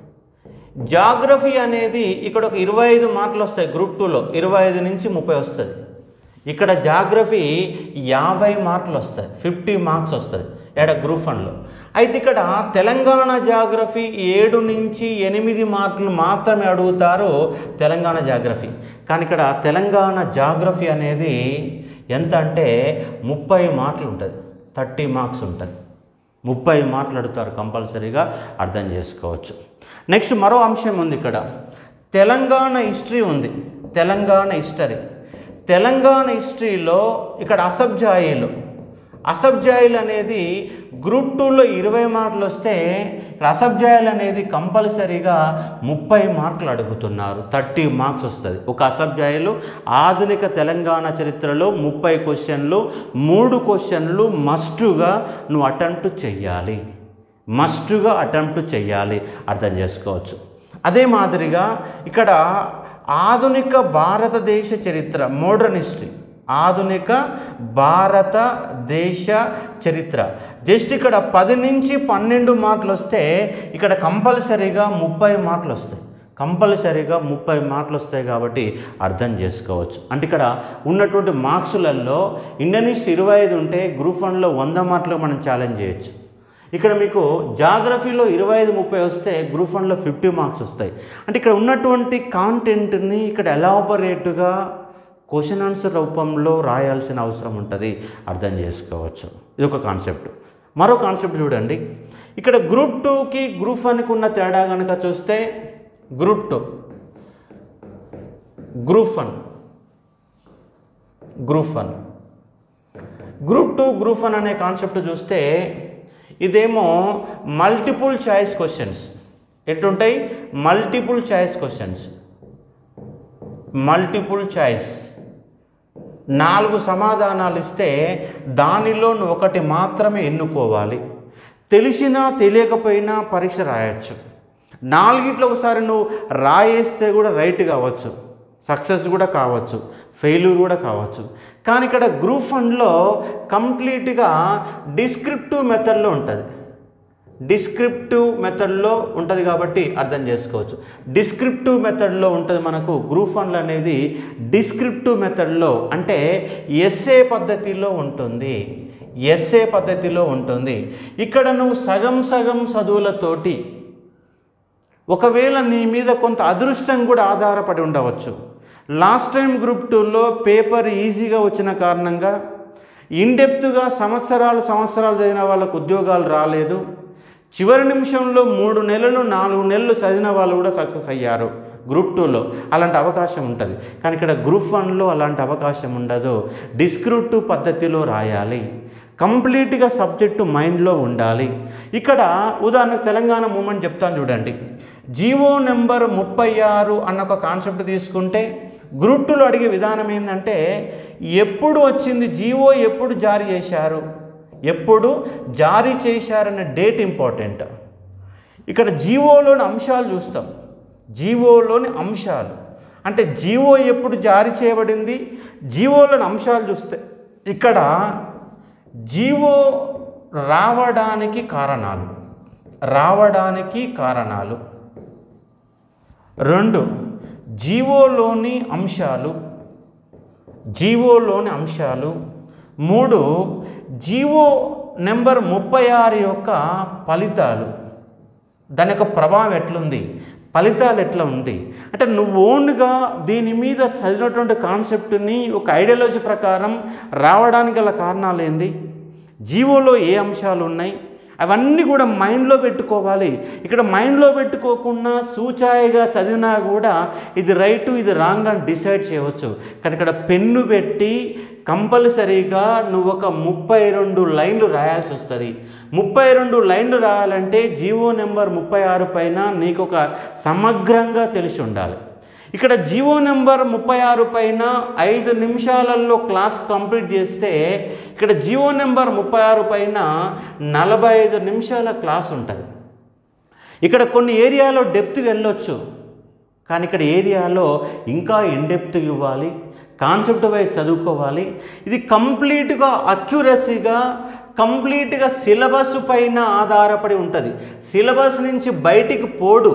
జాగ్రఫీ అనేది ఇక్కడ ఒక ఇరవై ఐదు మార్కులు వస్తాయి గ్రూప్ టూలో ఇరవై ఐదు నుంచి ముప్పై వస్తుంది ఇక్కడ జాగ్రఫీ యాభై మార్కులు వస్తాయి ఫిఫ్టీ మార్క్స్ వస్తుంది ఏడ గ్రూప్ వన్లో అయితే ఇక్కడ తెలంగాణ జాగ్రఫీ ఏడు నుంచి ఎనిమిది మార్కులు మాత్రమే అడుగుతారు తెలంగాణ జాగ్రఫీ కానీ ఇక్కడ తెలంగాణ జాగ్రఫీ అనేది ఎంత అంటే ముప్పై మార్కులు ఉంటుంది థర్టీ మార్క్స్ ఉంటుంది ముప్పై మార్కులు అడుగుతారు కంపల్సరీగా అర్థం చేసుకోవచ్చు నెక్స్ట్ మరో అంశం ఉంది ఇక్కడ తెలంగాణ హిస్టరీ ఉంది తెలంగాణ హిస్టరీ తెలంగాణ హిస్టరీలో ఇక్కడ అసబ్జాయిలు అసబ్జాయిల్ అనేది గ్రూప్ టూలో ఇరవై మార్కులు వస్తే ఇక్కడ అసబ్జాయిల్ అనేది కంపల్సరీగా ముప్పై మార్కులు అడుగుతున్నారు థర్టీ మార్క్స్ వస్తుంది ఒక అసబ్జాయిలు ఆధునిక తెలంగాణ చరిత్రలో ముప్పై క్వశ్చన్లు మూడు క్వశ్చన్లు మస్టుగా నువ్వు అటెంప్ట్ చెయ్యాలి మస్టుగా అటెంప్ట్ చెయ్యాలి అర్థం చేసుకోవచ్చు అదే మాదిరిగా ఇక్కడ ఆధునిక భారతదేశ చరిత్ర మోడర్న్ హిస్టరీ ఆధునిక భారతదేశ చరిత్ర జస్ట్ ఇక్కడ పది నుంచి పన్నెండు మార్కులు వస్తే ఇక్కడ కంపల్సరీగా ముప్పై మార్కులు వస్తాయి కంపల్సరీగా ముప్పై మార్కులు వస్తాయి కాబట్టి అర్థం చేసుకోవచ్చు అంటే ఇక్కడ ఉన్నటువంటి మార్క్సులలో ఇండియన్ హిస్టరీ ఇరవై ఐదు ఉంటే గ్రూప్ వన్లో వంద మార్కులు మనం ఛాలెంజ్ చేయొచ్చు ఇక్కడ మీకు జాగ్రఫీలో ఇరవై ఐదు ముప్పై వస్తే గ్రూప్ వన్లో ఫిఫ్టీ మార్క్స్ వస్తాయి అంటే ఇక్కడ ఉన్నటువంటి కాంటెంట్ని ఇక్కడ ఎలాబొరేట్గా క్వశ్చన్ ఆన్సర్ రూపంలో రాయాల్సిన అవసరం ఉంటుంది అర్థం చేసుకోవచ్చు ఇది ఒక కాన్సెప్ట్ మరో కాన్సెప్ట్ చూడండి ఇక్కడ గ్రూప్ టూకి గ్రూప్ వన్కి ఉన్న తేడా కనుక చూస్తే group two group one group one group two group one అనే కాన్సెప్ట్ చూస్తే ఇదేమో మల్టిపుల్ చాయిస్ క్వశ్చన్స్ ఎట్లుంటాయి multiple choice questions multiple choice నాలుగు సమాధానాలు ఇస్తే దానిలో నువ్వు ఒకటి మాత్రమే ఎన్నుకోవాలి తెలిసినా తెలియకపోయినా పరీక్ష రాయొచ్చు నాలుగిట్లో ఒకసారి నువ్వు రాయేస్తే కూడా రైట్ కావచ్చు సక్సెస్ కూడా కావచ్చు ఫెయిల్యూర్ కూడా కావచ్చు కానీ ఇక్కడ గ్రూప్ వన్లో కంప్లీట్గా డిస్క్రిప్టివ్ మెథడ్లో ఉంటుంది డిస్క్రిప్టివ్ మెథడ్లో ఉంటుంది కాబట్టి అర్థం చేసుకోవచ్చు డిస్క్రిప్టివ్ మెథడ్లో ఉంటుంది మనకు గ్రూప్ వన్లు అనేది డిస్క్రిప్టివ్ మెథడ్లో అంటే ఎస్ఏ పద్ధతిలో ఉంటుంది ఎస్ఏ పద్ధతిలో ఉంటుంది ఇక్కడ నువ్వు సగం సగం చదువులతోటి ఒకవేళ నీ మీద కొంత అదృష్టం కూడా ఆధారపడి ఉండవచ్చు లాస్ట్ టైం గ్రూప్ టూలో పేపర్ ఈజీగా వచ్చిన కారణంగా ఇన్డెప్త్గా సంవత్సరాలు సంవత్సరాలు చదివిన వాళ్ళకు ఉద్యోగాలు రాలేదు చివరి నిమిషంలో మూడు నెలలు నాలుగు నెలలు చదివిన వాళ్ళు కూడా సక్సెస్ అయ్యారు గ్రూప్ టూలో అలాంటి అవకాశం ఉంటుంది కానీ ఇక్కడ గ్రూప్ వన్లో అలాంటి అవకాశం ఉండదు డిస్క్రిప్టివ్ పద్ధతిలో రాయాలి కంప్లీట్గా సబ్జెక్టు మైండ్లో ఉండాలి ఇక్కడ ఉదాహరణకు తెలంగాణ మూమెంట్ చెప్తాను చూడండి జీవో నెంబర్ ముప్పై ఆరు అన్న ఒక కాన్సెప్ట్ తీసుకుంటే గ్రూప్ టూలో అడిగే విధానం ఏంటంటే ఎప్పుడు వచ్చింది జీవో ఎప్పుడు జారీ చేశారు ఎప్పుడు జారీ చేశారన్న డేట్ ఇంపార్టెంట్ ఇక్కడ జీవోలోని అంశాలు చూస్తాం జీవోలోని అంశాలు అంటే జీవో ఎప్పుడు జారీ చేయబడింది జీవోలోని అంశాలు చూస్తే ఇక్కడ జీవో రావడానికి కారణాలు రావడానికి కారణాలు రెండు జీవోలోని అంశాలు జీవోలోని అంశాలు మూడు జీవో నెంబర్ ముప్పై ఆరు యొక్క ఫలితాలు దాని యొక్క ప్రభావం ఎట్లుంది ఫలితాలు ఎట్లా ఉంది అంటే నువ్వు ఓన్గా దీని మీద చదివినటువంటి కాన్సెప్ట్ని ఒక ఐడియాలజీ ప్రకారం రావడానికి గల కారణాలు ఏంది జీవోలో ఏ అంశాలు ఉన్నాయి అవన్నీ కూడా మైండ్లో పెట్టుకోవాలి ఇక్కడ మైండ్లో పెట్టుకోకుండా సూచాయిగా చదివినా కూడా ఇది రైటు ఇది రాంగ్ అని డిసైడ్ చేయవచ్చు కానీ ఇక్కడ పెన్ను పెట్టి కంపల్సరీగా నువ్వు ఒక ముప్పై రెండు లైన్లు రాయాల్సి వస్తుంది ముప్పై రెండు లైన్లు రాయాలంటే జీవో నెంబర్ ముప్పై ఆరు పైన నీకు ఒక సమగ్రంగా తెలిసి ఉండాలి ఇక్కడ జీవో నెంబర్ ముప్పై ఆరు పైన ఐదు నిమిషాలలో క్లాస్ కంప్లీట్ చేస్తే ఇక్కడ జీవో నెంబర్ ముప్పై ఆరు పైన నలభై ఐదు నిమిషాల క్లాస్ ఉంటుంది ఇక్కడ కొన్ని ఏరియాలో డెప్త్గా వెళ్ళొచ్చు కానీ ఇక్కడ ఏరియాలో ఇంకా ఇన్డెప్త్గా ఇవ్వాలి కాన్సెప్ట్ వైజ్ చదువుకోవాలి ఇది కంప్లీట్గా అక్యురసీగా కంప్లీట్గా సిలబస్ పైన ఆధారపడి ఉంటుంది సిలబస్ నుంచి బయటికి పోడు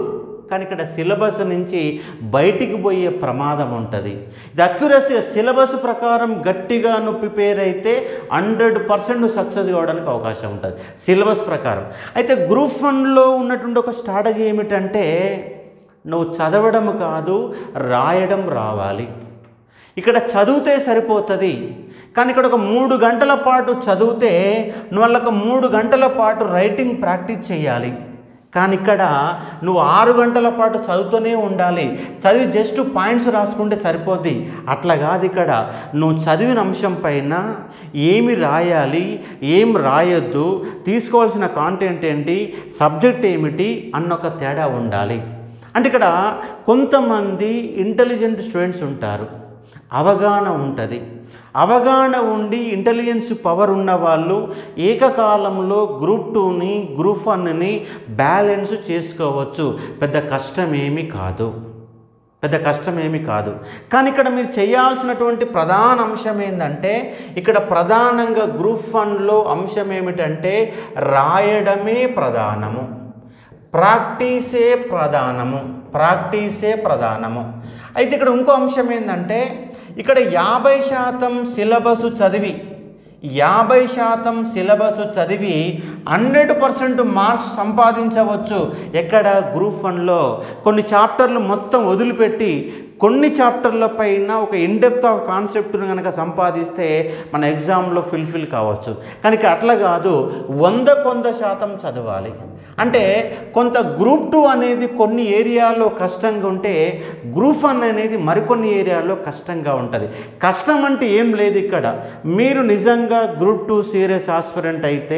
కానీ ఇక్కడ సిలబస్ నుంచి బయటికి పోయే ప్రమాదం ఉంటుంది ఇది అక్యురసీ సిలబస్ ప్రకారం గట్టిగా నువ్వు ప్రిపేర్ అయితే హండ్రెడ్ పర్సెంట్ నువ్వు సక్సెస్ కావడానికి అవకాశం ఉంటుంది సిలబస్ ప్రకారం అయితే గ్రూప్ వన్లో ఉన్నటువంటి ఒక స్ట్రాటజీ ఏమిటంటే నువ్వు చదవడం కాదు రాయడం రావాలి ఇక్కడ చదివితే సరిపోతుంది కానీ ఇక్కడ ఒక మూడు గంటల పాటు చదివితే నువ్వు వాళ్ళ ఒక మూడు గంటల పాటు రైటింగ్ ప్రాక్టీస్ చేయాలి కానీ ఇక్కడ నువ్వు ఆరు గంటల పాటు చదువుతూనే ఉండాలి చదివి జస్ట్ పాయింట్స్ రాసుకుంటే సరిపోద్ది అట్లా కాదు ఇక్కడ నువ్వు చదివిన అంశం పైన ఏమి రాయాలి ఏం రాయొద్దు తీసుకోవాల్సిన కాంటెంట్ ఏంటి సబ్జెక్ట్ ఏమిటి అన్న ఒక తేడా ఉండాలి అంటే ఇక్కడ కొంతమంది ఇంటెలిజెంట్ స్టూడెంట్స్ ఉంటారు అవగాహన ఉంటుంది అవగాహన ఉండి ఇంటెలిజెన్స్ పవర్ ఉన్న వాళ్ళు ఏకకాలంలో గ్రూప్ టూని గ్రూప్ వన్ని బ్యాలెన్స్ చేసుకోవచ్చు పెద్ద కష్టమేమీ కాదు పెద్ద కష్టమేమీ కాదు కానీ ఇక్కడ మీరు చేయాల్సినటువంటి ప్రధాన అంశం ఏంటంటే ఇక్కడ ప్రధానంగా గ్రూప్ వన్లో అంశం ఏమిటంటే రాయడమే ప్రధానము ప్రాక్టీసే ప్రధానము ప్రాక్టీసే ప్రధానము అయితే ఇక్కడ ఇంకో అంశం ఏంటంటే ఇక్కడ యాభై శాతం సిలబస్ చదివి యాభై శాతం సిలబస్ చదివి హండ్రెడ్ పర్సెంట్ మార్క్స్ సంపాదించవచ్చు ఎక్కడ గ్రూప్ వన్లో కొన్ని చాప్టర్లు మొత్తం వదిలిపెట్టి కొన్ని చాప్టర్ల పైన ఒక ఇన్డెప్త్ ఆఫ్ కాన్సెప్ట్ను కనుక సంపాదిస్తే మన ఎగ్జామ్లో ఫిల్ఫిల్ కావచ్చు కానీ ఇక్కడ అట్లా కాదు వంద కొంద శాతం చదవాలి అంటే కొంత గ్రూప్ టూ అనేది కొన్ని ఏరియాలో కష్టంగా ఉంటే గ్రూప్ వన్ అనేది మరికొన్ని ఏరియాలో కష్టంగా ఉంటుంది కష్టం అంటే ఏం లేదు ఇక్కడ మీరు నిజంగా గ్రూప్ టూ సీరియస్ ఆస్పిరెంట్ అయితే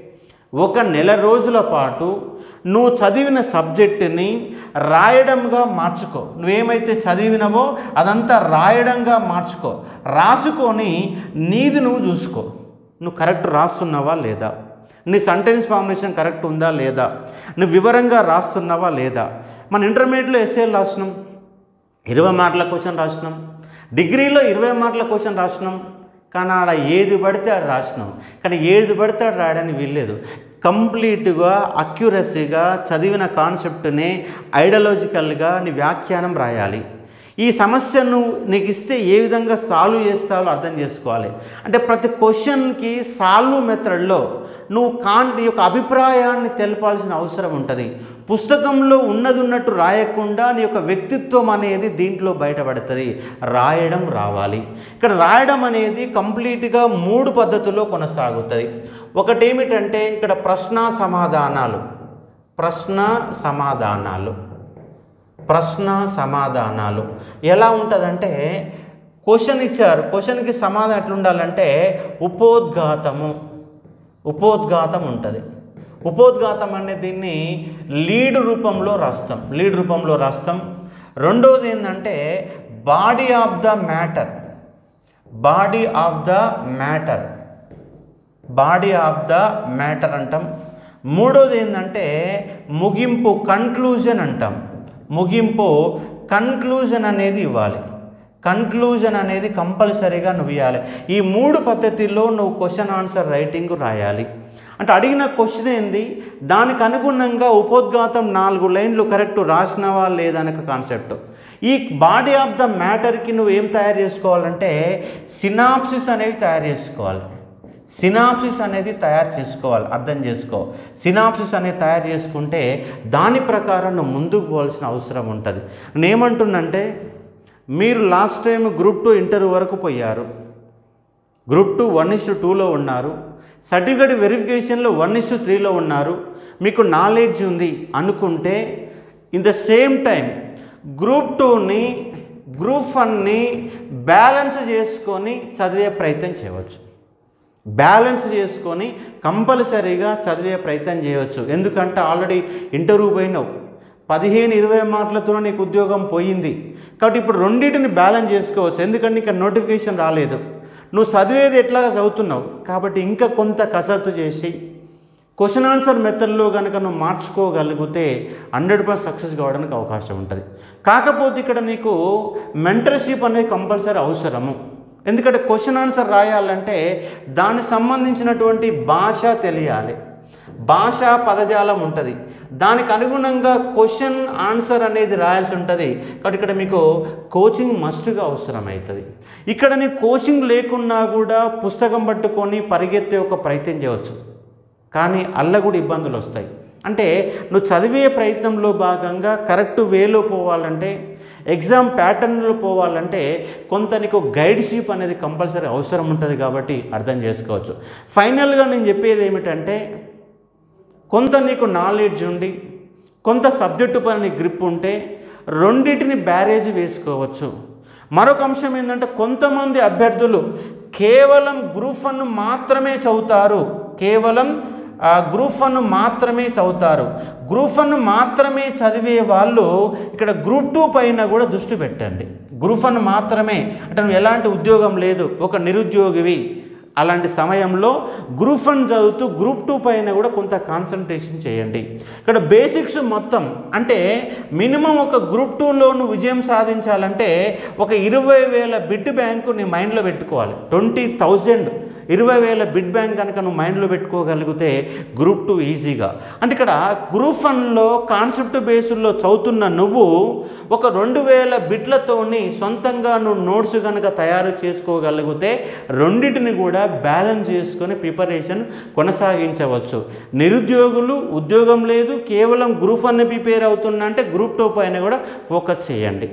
ఒక నెల రోజుల పాటు నువ్వు చదివిన సబ్జెక్టుని రాయడంగా మార్చుకో నువ్వేమైతే చదివినవో అదంతా రాయడంగా మార్చుకో రాసుకొని నీది నువ్వు చూసుకో నువ్వు కరెక్ట్ రాస్తున్నావా లేదా నీ సెంటెన్స్ ఫార్మేషన్ కరెక్ట్ ఉందా లేదా నువ్వు వివరంగా రాస్తున్నావా లేదా మన ఇంటర్మీడియట్లో ఎస్ఏలు రాసినాం ఇరవై మార్కుల క్వశ్చన్ రాసినాం డిగ్రీలో ఇరవై మార్కుల క్వశ్చన్ రాసినాం కానీ ఆడ ఏది పడితే ఆడ రాసినాం కానీ ఏది పడితే ఆడ రాయడానికి వీల్లేదు కంప్లీట్గా అక్యురసీగా చదివిన కాన్సెప్ట్ని ఐడియాలజికల్గా నీ వ్యాఖ్యానం రాయాలి ఈ సమస్యను నీకు ఇస్తే ఏ విధంగా సాల్వ్ చేస్తావో అర్థం చేసుకోవాలి అంటే ప్రతి క్వశ్చన్కి సాల్వ్ మెథడ్లో నువ్వు కాన్ నీ యొక్క అభిప్రాయాన్ని తెలపాల్సిన అవసరం ఉంటుంది పుస్తకంలో ఉన్నది ఉన్నట్టు రాయకుండా నీ యొక్క వ్యక్తిత్వం అనేది దీంట్లో బయటపడుతుంది రాయడం రావాలి ఇక్కడ రాయడం అనేది కంప్లీట్గా మూడు పద్ధతుల్లో కొనసాగుతుంది ఒకటి ఏమిటంటే ఇక్కడ ప్రశ్న సమాధానాలు ప్రశ్న సమాధానాలు ప్రశ్న సమాధానాలు ఎలా ఉంటుందంటే క్వశ్చన్ ఇచ్చారు క్వశ్చన్కి సమాధానం ఎట్లుండాలంటే ఉపోద్ఘాతము ఉపోద్ఘాతం ఉంటుంది ఉపోద్ఘాతం అనే దీన్ని లీడ్ రూపంలో రాస్తాం లీడ్ రూపంలో రాస్తాం రెండవది ఏంటంటే body of the matter body of the matter body of the matter అంటాం మూడోది ఏంటంటే ముగింపు కన్క్లూజన్ అంటాం ముగింపు కన్క్లూజన్ అనేది ఇవ్వాలి కన్క్లూజన్ అనేది కంపల్సరీగా నువ్వు ఇవ్వాలి ఈ మూడు పద్ధతిలో నువ్వు క్వశ్చన్ ఆన్సర్ రైటింగ్ రాయాలి అంటే అడిగిన క్వశ్చన్ ఏంది దానికి అనుగుణంగా ఉపోద్ఘాతం నాలుగు లైన్లు కరెక్ట్ రాసినవా లేదనే కాన్సెప్ట్ ఈ బాడీ ఆఫ్ ద మ్యాటర్కి నువ్వు ఏం తయారు చేసుకోవాలంటే సినాప్సిస్ అనేది తయారు చేసుకోవాలి సినాప్సిస్ అనేది తయారు చేసుకోవాలి అర్థం చేసుకో సినాప్సిస్ అనేది తయారు చేసుకుంటే దాని ప్రకారం నువ్వు ముందుకు పోవాల్సిన అవసరం ఉంటుంది నేనేమంటున్నంటే మీరు last time group two interview వరకు పోయారు గ్రూప్ టూ వన్ ఇస్ టూలో ఉన్నారు సర్టిఫికేట్ వెరిఫికేషన్లో వన్ ఇస్ త్రీలో ఉన్నారు మీకు నాలెడ్జ్ ఉంది అనుకుంటే in the same time group టూని గ్రూప్ వన్ని బ్యాలెన్స్ చేసుకొని చదివే ప్రయత్నం చేయవచ్చు బ్యాలెన్స్ చేసుకొని కంపల్సరీగా చదివే ప్రయత్నం చేయవచ్చు ఎందుకంటే ఆల్రెడీ ఇంటర్వ్యూ పోయినావు పదిహేను ఇరవై మార్కులతో నీకు ఉద్యోగం పోయింది కాబట్టి ఇప్పుడు రెండింటిని బ్యాలెన్స్ చేసుకోవచ్చు ఎందుకంటే ఇక్కడ నోటిఫికేషన్ రాలేదు నువ్వు చదివేది ఎట్లా చదువుతున్నావు కాబట్టి ఇంకా కొంత కసరత్తు చేసి క్వశ్చన్ ఆన్సర్ మెథడ్లో కనుక నువ్వు మార్చుకోగలిగితే హండ్రెడ్ పర్సెంట్ సక్సెస్ కావడానికి అవకాశం ఉంటుంది కాకపోతే ఇక్కడ నీకు మెంటర్షిప్ అనేది కంపల్సరీ అవసరము ఎందుకంటే క్వశ్చన్ ఆన్సర్ రాయాలంటే దానికి సంబంధించినటువంటి భాష తెలియాలి భాషా పదజాలం ఉంటుంది దానికి అనుగుణంగా క్వశ్చన్ ఆన్సర్ అనేది రాయాల్సి ఉంటుంది కాబట్టి ఇక్కడ మీకు కోచింగ్ మస్ట్గా అవసరం అవుతుంది ఇక్కడ నీ కోచింగ్ లేకున్నా కూడా పుస్తకం పట్టుకొని పరిగెత్తే ఒక ప్రయత్నం చేయవచ్చు కానీ అల్ల కూడా ఇబ్బందులు వస్తాయి అంటే నువ్వు చదివే ప్రయత్నంలో భాగంగా కరెక్ట్ వేలో పోవాలంటే ఎగ్జామ్ ప్యాటర్న్లో పోవాలంటే కొంత నీకు గైడ్షిప్ అనేది కంపల్సరీ అవసరం ఉంటుంది కాబట్టి అర్థం చేసుకోవచ్చు ఫైనల్గా నేను చెప్పేది ఏమిటంటే కొంత నీకు నాలెడ్జ్ ఉండి కొంత సబ్జెక్టు పైన నీ గ్రిప్ ఉంటే రెండింటిని బ్యారేజ్ వేసుకోవచ్చు మరొక అంశం ఏంటంటే కొంతమంది అభ్యర్థులు కేవలం గ్రూప్ వన్ మాత్రమే చదువుతారు కేవలం ఆ, గ్రూప్ వన్ మాత్రమే చదువుతారు గ్రూప్ వన్ మాత్రమే చదివే వాళ్ళు ఇక్కడ గ్రూప్ టూ పైన కూడా దృష్టి పెట్టండి గ్రూప్ వన్ మాత్రమే అంటే నువ్వు ఎలాంటి ఉద్యోగం లేదు ఒక నిరుద్యోగివి అలాంటి సమయంలో గ్రూప్ వన్ చదువుతూ గ్రూప్ టూ పైన కూడా కొంత కాన్సన్ట్రేషన్ చేయండి ఇక్కడ బేసిక్స్ మొత్తం అంటే మినిమం ఒక గ్రూప్ టూలో నువ్వు విజయం సాధించాలంటే ఒక ఇరవై వేల బిడ్ బ్యాంకు నీ మైండ్లో పెట్టుకోవాలి ట్వంటీ థౌజండ్ ఇరవై వేల బిడ్ బ్యాంక్ కనుక నువ్వు మైండ్లో పెట్టుకోగలిగితే గ్రూప్ టూ ఈజీగా అంటే ఇక్కడ గ్రూప్ వన్లో కాన్సెప్ట్ బేసుల్లో చదువుతున్న నువ్వు ఒక రెండు వేల బిట్లతోని సొంతంగా నువ్వు నోట్స్ కనుక తయారు చేసుకోగలిగితే రెండింటిని కూడా బ్యాలెన్స్ చేసుకొని ప్రిపరేషన్ కొనసాగించవచ్చు నిరుద్యోగులు ఉద్యోగం లేదు కేవలం గ్రూప్ వన్ ప్రిపేర్ అవుతున్నా అంటే గ్రూప్ టూ పైన కూడా ఫోకస్ చేయండి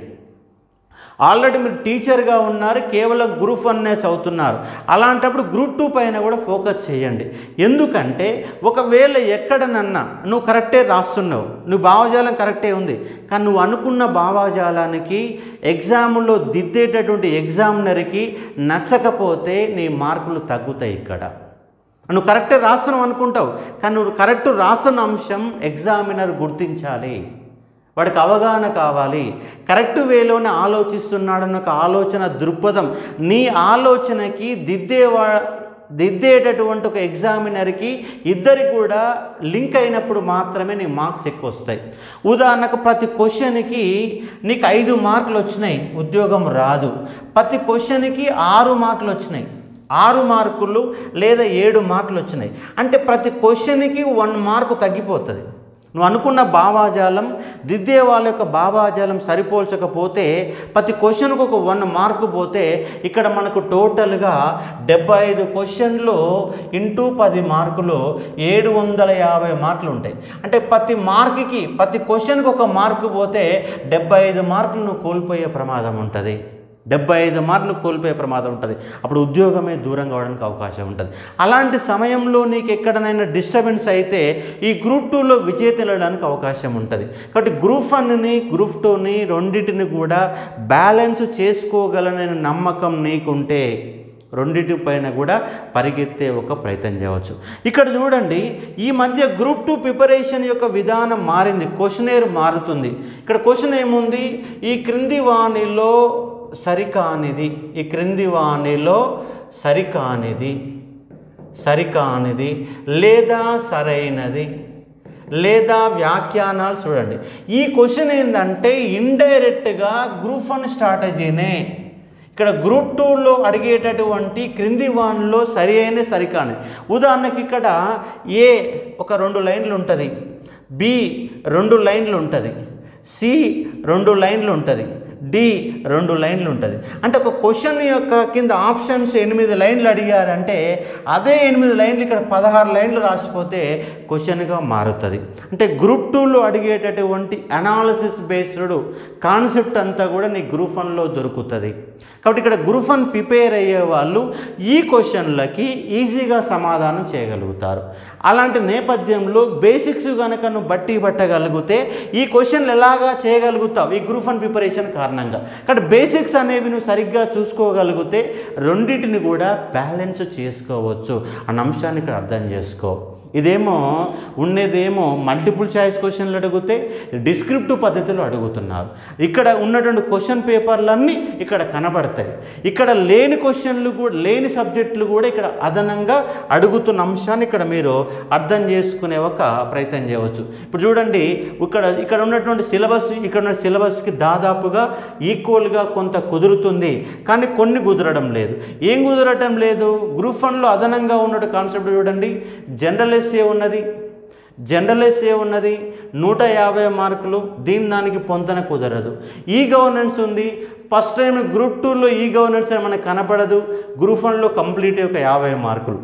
ఆల్రెడీ మీరు టీచర్గా ఉన్నారు కేవలం గ్రూప్ వన్నే చదువుతున్నారు అలాంటప్పుడు గ్రూప్ టూ పైన కూడా ఫోకస్ చేయండి ఎందుకంటే ఒకవేళ ఎక్కడనన్నా నువ్వు కరెక్టే రాస్తున్నావు నువ్వు భావజాలం కరెక్టే ఉంది కానీ నువ్వు అనుకున్న భావజాలానికి ఎగ్జామ్లో దిద్దేటటువంటి ఎగ్జామినర్కి నచ్చకపోతే నీ మార్కులు తగ్గుతాయి ఇక్కడ నువ్వు కరెక్టే రాస్తున్నావు అనుకుంటావు కానీ నువ్వు కరెక్ట్ రాస్తున్న అంశం ఎగ్జామినర్ గుర్తించాలి వాడికి అవగాహన కావాలి కరెక్ట్ వేలోనే ఆలోచిస్తున్నాడన్న ఒక ఆలోచన దృక్పథం నీ ఆలోచనకి దిద్దేవా దిద్దేటటువంటి ఒక ఎగ్జామినర్కి ఇద్దరికి కూడా లింక్ అయినప్పుడు మాత్రమే నీ మార్క్స్ ఎక్కువ వస్తాయి ఉదాహరణకు ప్రతి క్వశ్చన్కి నీకు ఐదు మార్కులు వచ్చినాయి ఉద్యోగం రాదు ప్రతి క్వశ్చన్కి ఆరు మార్కులు వచ్చినాయి ఆరు మార్కులు లేదా ఏడు మార్కులు వచ్చినాయి అంటే ప్రతి క్వశ్చన్కి వన్ మార్కు తగ్గిపోతుంది నువ్వు అనుకున్న భావాజాలం దిద్దే వాళ్ళ యొక్క భావాజాలం సరిపోల్చకపోతే ప్రతి క్వశ్చన్కు ఒక వన్ మార్కు పోతే ఇక్కడ మనకు టోటల్గా డెబ్బై ఐదు క్వశ్చన్లు ఇంటూ పది మార్కులు ఏడు వందల యాభై మార్కులు ఉంటాయి అంటే ప్రతి మార్కుకి ప్రతి క్వశ్చన్కి ఒక మార్కు పోతే డెబ్బై ఐదు మార్కులు నువ్వు కోల్పోయే ప్రమాదం ఉంటుంది డెబ్బై ఐదు మార్కులు కోల్పోయే ప్రమాదం ఉంటుంది అప్పుడు ఉద్యోగమే దూరం కావడానికి అవకాశం ఉంటుంది అలాంటి సమయంలో నీకు ఎక్కడనైనా డిస్టర్బెన్స్ అయితే ఈ గ్రూప్ టూలో విజేత వెళ్ళడానికి అవకాశం ఉంటుంది కాబట్టి గ్రూప్ వన్ని గ్రూప్ టూని రెండింటిని కూడా బ్యాలెన్స్ చేసుకోగలనని నమ్మకం నీకుంటే రెండింటి పైన కూడా పరిగెత్తే ఒక ప్రయత్నం చేయవచ్చు ఇక్కడ చూడండి ఈ మధ్య గ్రూప్ టూ ప్రిపరేషన్ యొక్క విధానం మారింది క్వశ్చనేర్ మారుతుంది ఇక్కడ క్వశ్చన్ ఏముంది ఈ క్రింది వాణిలో సరికానిది ఈ క్రింది వాణిలో సరికానిది సరికానిది లేదా సరైనది లేదా వ్యాఖ్యానాలు చూడండి ఈ క్వశ్చన్ ఏంటంటే ఇండైరెక్ట్గా గ్రూప్ వన్ స్ట్రాటజీనే ఇక్కడ గ్రూప్ టూలో అడిగేటటువంటి క్రింది వాన్లో సరి అయిన సరికాని ఉదాహరణకి ఇక్కడ ఏ ఒక రెండు లైన్లు ఉంటుంది బి రెండు లైన్లు ఉంటుంది సి రెండు లైన్లు ఉంటుంది డి రెండు లైన్లు ఉంటుంది అంటే ఒక క్వశ్చన్ యొక్క కింద ఆప్షన్స్ ఎనిమిది లైన్లు అడిగారంటే అదే ఎనిమిది లైన్లు ఇక్కడ పదహారు లైన్లు రాసిపోతే క్వశ్చన్గా మారుతుంది అంటే గ్రూప్ టూలో అడిగేటటువంటి అనాలిసిస్ బేస్డ్ కాన్సెప్ట్ అంతా కూడా నీ గ్రూప్ వన్లో దొరుకుతుంది కాబట్టి ఇక్కడ గ్రూప్ వన్ ప్రిపేర్ అయ్యే వాళ్ళు ఈ క్వశ్చన్లకి ఈజీగా సమాధానం చేయగలుగుతారు అలాంటి నేపథ్యంలో బేసిక్స్ కనుక నువ్వు బట్టి పట్టగలిగితే ఈ క్వశ్చన్లు ఎలాగా చేయగలుగుతావు ఈ గ్రూప్ వన్ ప్రిపరేషన్ కారణంగా కాబట్టి బేసిక్స్ అనేవి నువ్వు సరిగ్గా చూసుకోగలిగితే రెండింటిని కూడా బ్యాలెన్స్ చేసుకోవచ్చు అన్న అంశాన్ని ఇక్కడ అర్థం చేసుకో ఇదేమో ఉన్నదేమో మల్టిపుల్ చాయిస్ క్వశ్చన్లు అడిగితే డిస్క్రిప్టివ్ పద్ధతిలో అడుగుతున్నారు ఇక్కడ ఉన్నటువంటి క్వశ్చన్ పేపర్లన్నీ ఇక్కడ కనబడతాయి ఇక్కడ లేని క్వశ్చన్లు కూడా లేని సబ్జెక్టులు కూడా ఇక్కడ అదనంగా అడుగుతున్న అంశాన్ని ఇక్కడ మీరు అర్థం చేసుకునే ఒక ప్రయత్నం చేయవచ్చు ఇప్పుడు చూడండి ఇక్కడ ఇక్కడ ఉన్నటువంటి సిలబస్ ఇక్కడ ఉన్న సిలబస్కి దాదాపుగా ఈక్వల్గా కొంత కుదురుతుంది కానీ కొన్ని కుదరడం లేదు ఏం కుదరటం లేదు గ్రూప్ వన్లో అదనంగా ఉన్న కాన్సెప్ట్ చూడండి జనరల్ ఎస్ఏ ఉన్నది జనరల్ ఎస్ఏ ఉన్నది నూట యాభై మార్కులు దీని దానికి పొంతన కుదరదు ఈ గవర్నెన్స్ ఉంది ఫస్ట్ టైం గ్రూప్ టూలో ఈ గవర్నెన్స్ అని మనకు కనపడదు గ్రూప్ వన్లో కంప్లీట్ ఒక యాభై మార్కులు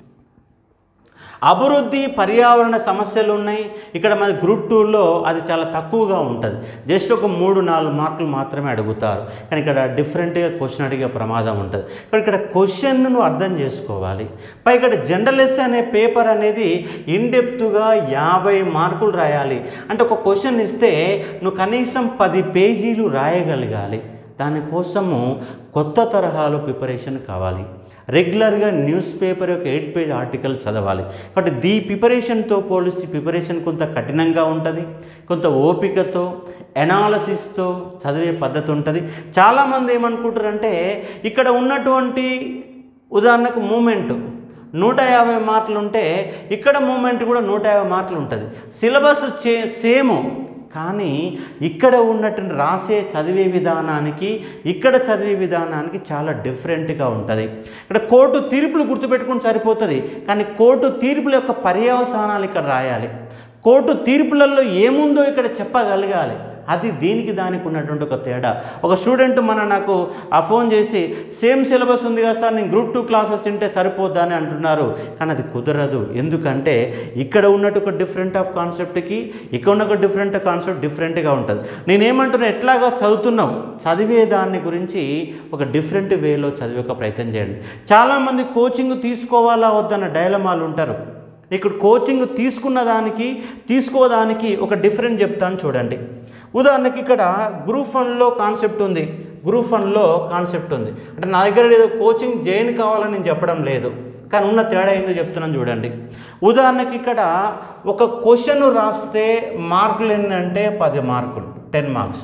అభివృద్ధి పర్యావరణ సమస్యలు ఉన్నాయి ఇక్కడ మన గ్రూప్ టూలో అది చాలా తక్కువగా ఉంటుంది జస్ట్ ఒక మూడు నాలుగు మార్కులు మాత్రమే అడుగుతారు కానీ ఇక్కడ డిఫరెంట్గా క్వశ్చన్ అడిగే ప్రమాదం ఉంటుంది ఇక్కడ ఇక్కడ క్వశ్చన్ను అర్థం చేసుకోవాలి పై ఇక్కడ జనరల్ ఎస్ అనే పేపర్ అనేది ఇన్డెప్త్గా యాభై మార్కులు రాయాలి అంటే ఒక క్వశ్చన్ ఇస్తే నువ్వు కనీసం పది పేజీలు రాయగలగాలి దానికోసము కొత్త తరహాలో ప్రిపరేషన్ కావాలి రెగ్యులర్గా న్యూస్ పేపర్ యొక్క ఎయిట్ పేజ్ ఆర్టికల్ చదవాలి కాబట్టి దీ ప్రిపరేషన్తో పోలిస్తే ప్రిపరేషన్ కొంత కఠినంగా ఉంటుంది కొంత ఓపికతో ఎనాలసిస్తో చదివే పద్ధతి ఉంటుంది చాలామంది ఏమనుకుంటారంటే ఇక్కడ ఉన్నటువంటి ఉదాహరణకు మూమెంట్ నూట యాభై మార్కులు ఉంటే ఇక్కడ మూమెంట్ కూడా నూట యాభై మార్కులు ఉంటుంది సిలబస్ చే సేమ్ కానీ ఇక్కడ ఉన్నటువంటి రాసే చదివే విధానానికి ఇక్కడ చదివే విధానానికి చాలా డిఫరెంట్గా ఉంటుంది ఇక్కడ కోర్టు తీర్పులు గుర్తుపెట్టుకుని సరిపోతుంది కానీ కోర్టు తీర్పుల యొక్క పర్యవసానాలు ఇక్కడ రాయాలి కోర్టు తీర్పులలో ఏముందో ఇక్కడ చెప్పగలగాలి అది దీనికి దానికి ఉన్నటువంటి ఒక తేడా ఒక స్టూడెంట్ మన నాకు ఆ ఫోన్ చేసి సేమ్ సిలబస్ ఉంది కదా సార్ నేను గ్రూప్ టూ క్లాసెస్ వింటే సరిపోద్దా అని అంటున్నారు కానీ అది కుదరదు ఎందుకంటే ఇక్కడ ఉన్నట్టు ఒక డిఫరెంట్ ఆఫ్ కాన్సెప్ట్కి ఇక్కడ ఉన్న ఒక డిఫరెంట్ కాన్సెప్ట్ డిఫరెంట్గా ఉంటుంది నేనేమంటున్నా ఎట్లాగా చదువుతున్నావు చదివే దాని గురించి ఒక డిఫరెంట్ వేలో చదివే ఒక ప్రయత్నం చేయండి చాలామంది కోచింగ్ తీసుకోవాలా వద్దన్న డైలమాలు ఉంటారు ఇక్కడ కోచింగ్ తీసుకున్న దానికి తీసుకోదానికి ఒక డిఫరెంట్ చెప్తాను చూడండి ఉదాహరణకి ఇక్కడ గ్రూప్ వన్లో కాన్సెప్ట్ ఉంది గ్రూప్ వన్లో కాన్సెప్ట్ ఉంది అంటే నా దగ్గర ఏదో కోచింగ్ జైన్ కావాలని నేను చెప్పడం లేదు కానీ ఉన్న తేడా ఏందో చెప్తున్నాను చూడండి ఉదాహరణకి ఇక్కడ ఒక క్వశ్చన్ రాస్తే మార్కులు ఏంటంటే పది మార్కులు టెన్ మార్క్స్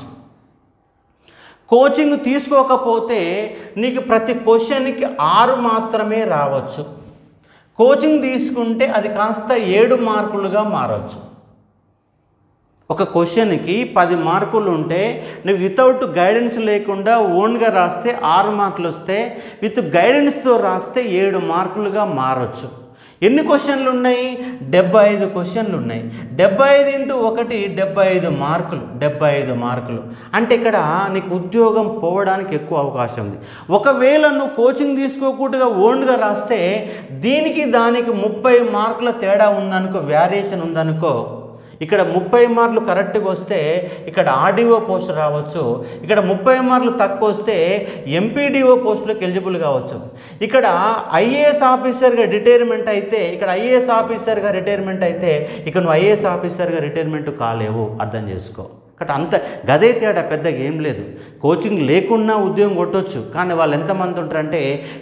కోచింగ్ తీసుకోకపోతే నీకు ప్రతి క్వశ్చన్కి ఆరు మాత్రమే రావచ్చు కోచింగ్ తీసుకుంటే అది కాస్త ఏడు మార్కులుగా మారవచ్చు ఒక క్వశ్చన్కి పది మార్కులు ఉంటే నువ్వు వితౌట్ గైడెన్స్ లేకుండా ఓన్గా రాస్తే ఆరు మార్కులు వస్తే విత్ గైడెన్స్తో రాస్తే ఏడు మార్కులుగా మారచ్చు ఎన్ని క్వశ్చన్లు ఉన్నాయి డెబ్బై ఐదు క్వశ్చన్లు ఉన్నాయి డెబ్బై ఐదు ఇంటూ ఒకటి డెబ్బై ఐదు మార్కులు డెబ్బై ఐదు మార్కులు అంటే ఇక్కడ నీకు ఉద్యోగం పోవడానికి ఎక్కువ అవకాశం ఉంది ఒకవేళ నువ్వు కోచింగ్ తీసుకోకుండా ఓన్గా రాస్తే దీనికి దానికి ముప్పై మార్కుల తేడా ఉందనుకో వేరియేషన్ ఉందనుకో ఇక్కడ ముప్పై మార్కులు కరెక్ట్గా వస్తే ఇక్కడ ఆర్డీఓ పోస్ట్ రావచ్చు ఇక్కడ ముప్పై మార్కులు తక్కువ వస్తే ఎంపీడీఓ పోస్టులకు ఎలిజిబుల్ కావచ్చు ఇక్కడ ఐఏఎస్ ఆఫీసర్గా రిటైర్మెంట్ అయితే ఇక్కడ ఐఏఎస్ ఆఫీసర్గా రిటైర్మెంట్ అయితే ఇక నువ్వు ఐఏఎస్ ఆఫీసర్గా రిటైర్మెంట్ కాలేవు అర్థం చేసుకో కాబట్టి అంత గదే తేడా పెద్దగా ఏం లేదు కోచింగ్ లేకున్నా ఉద్యోగం కొట్టొచ్చు కానీ వాళ్ళు ఎంతమంది ఉంటారంటే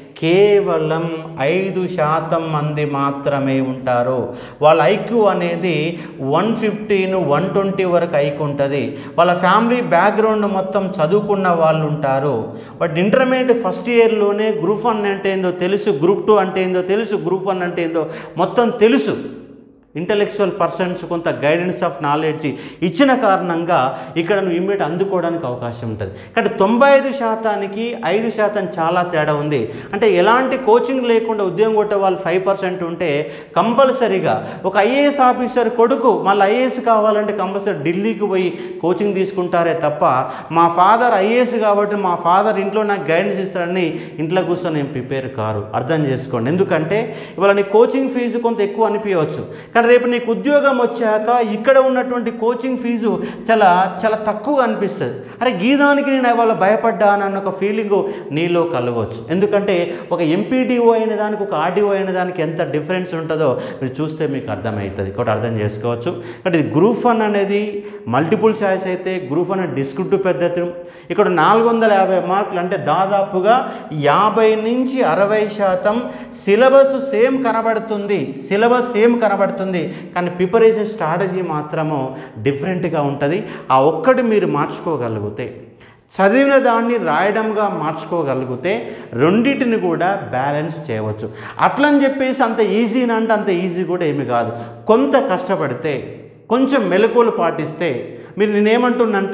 కేవలం ఐదు శాతం మంది మాత్రమే ఉంటారు వాళ్ళ ఐక్యూ అనేది వన్ ఫిఫ్టీన్ వన్ ట్వంటీ వరకు ఐక్యూ ఉంటుంది వాళ్ళ ఫ్యామిలీ బ్యాక్గ్రౌండ్ మొత్తం చదువుకున్న వాళ్ళు ఉంటారు బట్ ఇంటర్మీడియట్ ఫస్ట్ ఇయర్లోనే గ్రూప్ వన్ అంటే ఏందో తెలుసు గ్రూప్ టూ అంటే ఏందో తెలుసు గ్రూప్ వన్ అంటే ఏందో మొత్తం తెలుసు ఇంటలెక్చువల్ పర్సన్స్ కొంత గైడెన్స్ ఆఫ్ నాలెడ్జ్ ఇచ్చిన కారణంగా ఇక్కడ నువ్వు ఇమ్మీడియట్ అందుకోవడానికి అవకాశం ఉంటుంది కానీ తొంభై ఐదు శాతానికి ఐదు శాతం చాలా తేడా ఉంది అంటే ఎలాంటి కోచింగ్ లేకుండా ఉద్యోగం కొట్టే వాళ్ళు ఫైవ్ పర్సెంట్ ఉంటే కంపల్సరీగా ఒక ఐఏఎస్ ఆఫీసర్ కొడుకు మళ్ళీ ఐఏఎస్ కావాలంటే కంపల్సరీ ఢిల్లీకి పోయి కోచింగ్ తీసుకుంటారే తప్ప మా ఫాదర్ ఐఏఎస్ కాబట్టి మా ఫాదర్ ఇంట్లో నాకు గైడెన్స్ ఇస్తారని ఇంట్లో కూర్చొని నేను ప్రిపేర్ కారు అర్థం చేసుకోండి ఎందుకంటే ఇవాళ నీ కోచింగ్ ఫీజు కొంత ఎక్కువ అనిపించవచ్చు కానీ రేపు నీకు ఉద్యోగం వచ్చాక ఇక్కడ ఉన్నటువంటి కోచింగ్ ఫీజు చాలా చాలా తక్కువ అనిపిస్తుంది అరే గీదానికి నేను ఇవాళ భయపడ్డాను అన్న ఒక ఫీలింగ్ నీలో కలగవచ్చు ఎందుకంటే ఒక ఎంపీడీఓ అయిన దానికి ఒక ఆర్డీఓ అయిన దానికి ఎంత డిఫరెన్స్ ఉంటుందో మీరు చూస్తే మీకు అర్థమవుతుంది ఒకటి అర్థం చేసుకోవచ్చు అంటే ఇది గ్రూప్ వన్ అనేది మల్టిపుల్ చాయిస్ అయితే గ్రూప్ వన్ డిస్క్రిప్టివ్ పద్ధతి ఇక్కడ నాలుగు వందల యాభై మార్కులు అంటే దాదాపుగా యాభై నుంచి అరవై శాతం సిలబస్ సేమ్ కనబడుతుంది సిలబస్ సేమ్ కనబడుతుంది కానీ ప్రిపరేషన్ స్ట్రాటజీ మాత్రము డిఫరెంట్గా ఉంటుంది ఆ ఒక్కటి మీరు మార్చుకోగలిగితే చదివిన దాన్ని రాయడంగా మార్చుకోగలిగితే రెండింటిని కూడా బ్యాలెన్స్ చేయవచ్చు అట్లని చెప్పేసి అంత ఈజీనా అంటే అంత ఈజీ కూడా ఏమి కాదు కొంత కష్టపడితే కొంచెం మెలకువలు పాటిస్తే మీరు నేనేమంటున్నంటే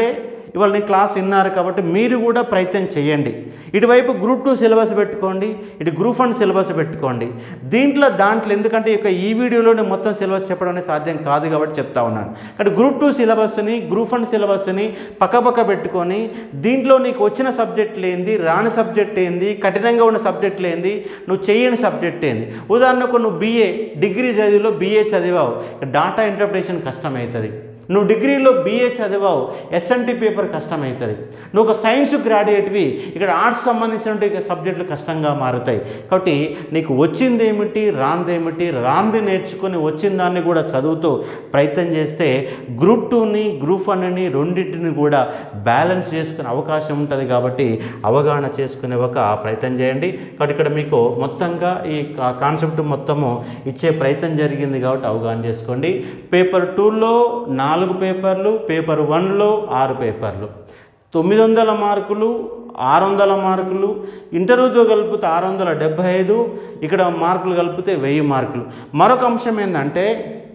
ఇవాళ నీ క్లాస్ విన్నారు కాబట్టి మీరు కూడా ప్రయత్నం చేయండి ఇటువైపు గ్రూప్ టూ సిలబస్ పెట్టుకోండి ఇటు గ్రూప్ వన్ సిలబస్ పెట్టుకోండి దీంట్లో దాంట్లో ఎందుకంటే ఇక ఈ వీడియోలోనే మొత్తం సిలబస్ చెప్పడం అనేది సాధ్యం కాదు కాబట్టి చెప్తా ఉన్నాను కాబట్టి గ్రూప్ టూ సిలబస్ని గ్రూప్ వన్ సిలబస్ని పక్కపక్క పెట్టుకొని దీంట్లో నీకు వచ్చిన సబ్జెక్టులు ఏంది రాని సబ్జెక్ట్ ఏంది కఠినంగా ఉన్న సబ్జెక్టులు ఏంది నువ్వు చేయని సబ్జెక్ట్ ఏంది ఉదాహరణకు నువ్వు బీఏ డిగ్రీ చదివిలో బీఏ చదివావు డాటా ఇంటర్ప్రిటేషన్ కష్టమవుతుంది నువ్వు డిగ్రీలో బీఏ చదివావు ఎస్ఎన్టీ పేపర్ కష్టమవుతుంది నువ్వు ఒక సైన్స్ గ్రాడ్యుయేట్వి ఇక్కడ ఆర్ట్స్ సంబంధించిన సబ్జెక్టులు కష్టంగా మారుతాయి కాబట్టి నీకు వచ్చింది ఏమిటి రాందేమిటి రాంది నేర్చుకొని వచ్చిన దాన్ని కూడా చదువుతూ ప్రయత్నం చేస్తే గ్రూప్ టూని గ్రూప్ వన్ని రెండింటిని కూడా బ్యాలెన్స్ చేసుకునే అవకాశం ఉంటుంది కాబట్టి అవగాహన చేసుకునే ఒక ప్రయత్నం చేయండి కాబట్టి ఇక్కడ మీకు మొత్తంగా ఈ కా- కాన్సెప్ట్ మొత్తము ఇచ్చే ప్రయత్నం జరిగింది కాబట్టి అవగాహన చేసుకోండి పేపర్ టూలో నాలుగు పేపర్లు పేపర్ వన్లో ఆరు పేపర్లు తొమ్మిది వందల మార్కులు ఆరు వందల మార్కులు ఇంటర్వ్యూతో కలిపితే ఆరు వందల డెబ్భై ఐదు ఇక్కడ మార్కులు కలిపితే వెయ్యి మార్కులు మరొక అంశం ఏంటంటే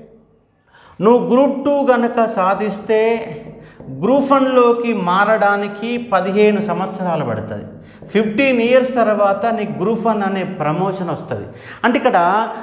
నువ్వు గ్రూప్ టూ కనుక సాధిస్తే గ్రూప్ వన్లోకి మారడానికి పదిహేను సంవత్సరాలు పడుతుంది ఫిఫ్టీన్ ఇయర్స్ తర్వాత నీకు గ్రూప్ వన్ అనే ప్రమోషన్ వస్తుంది అంటే ఇక్కడ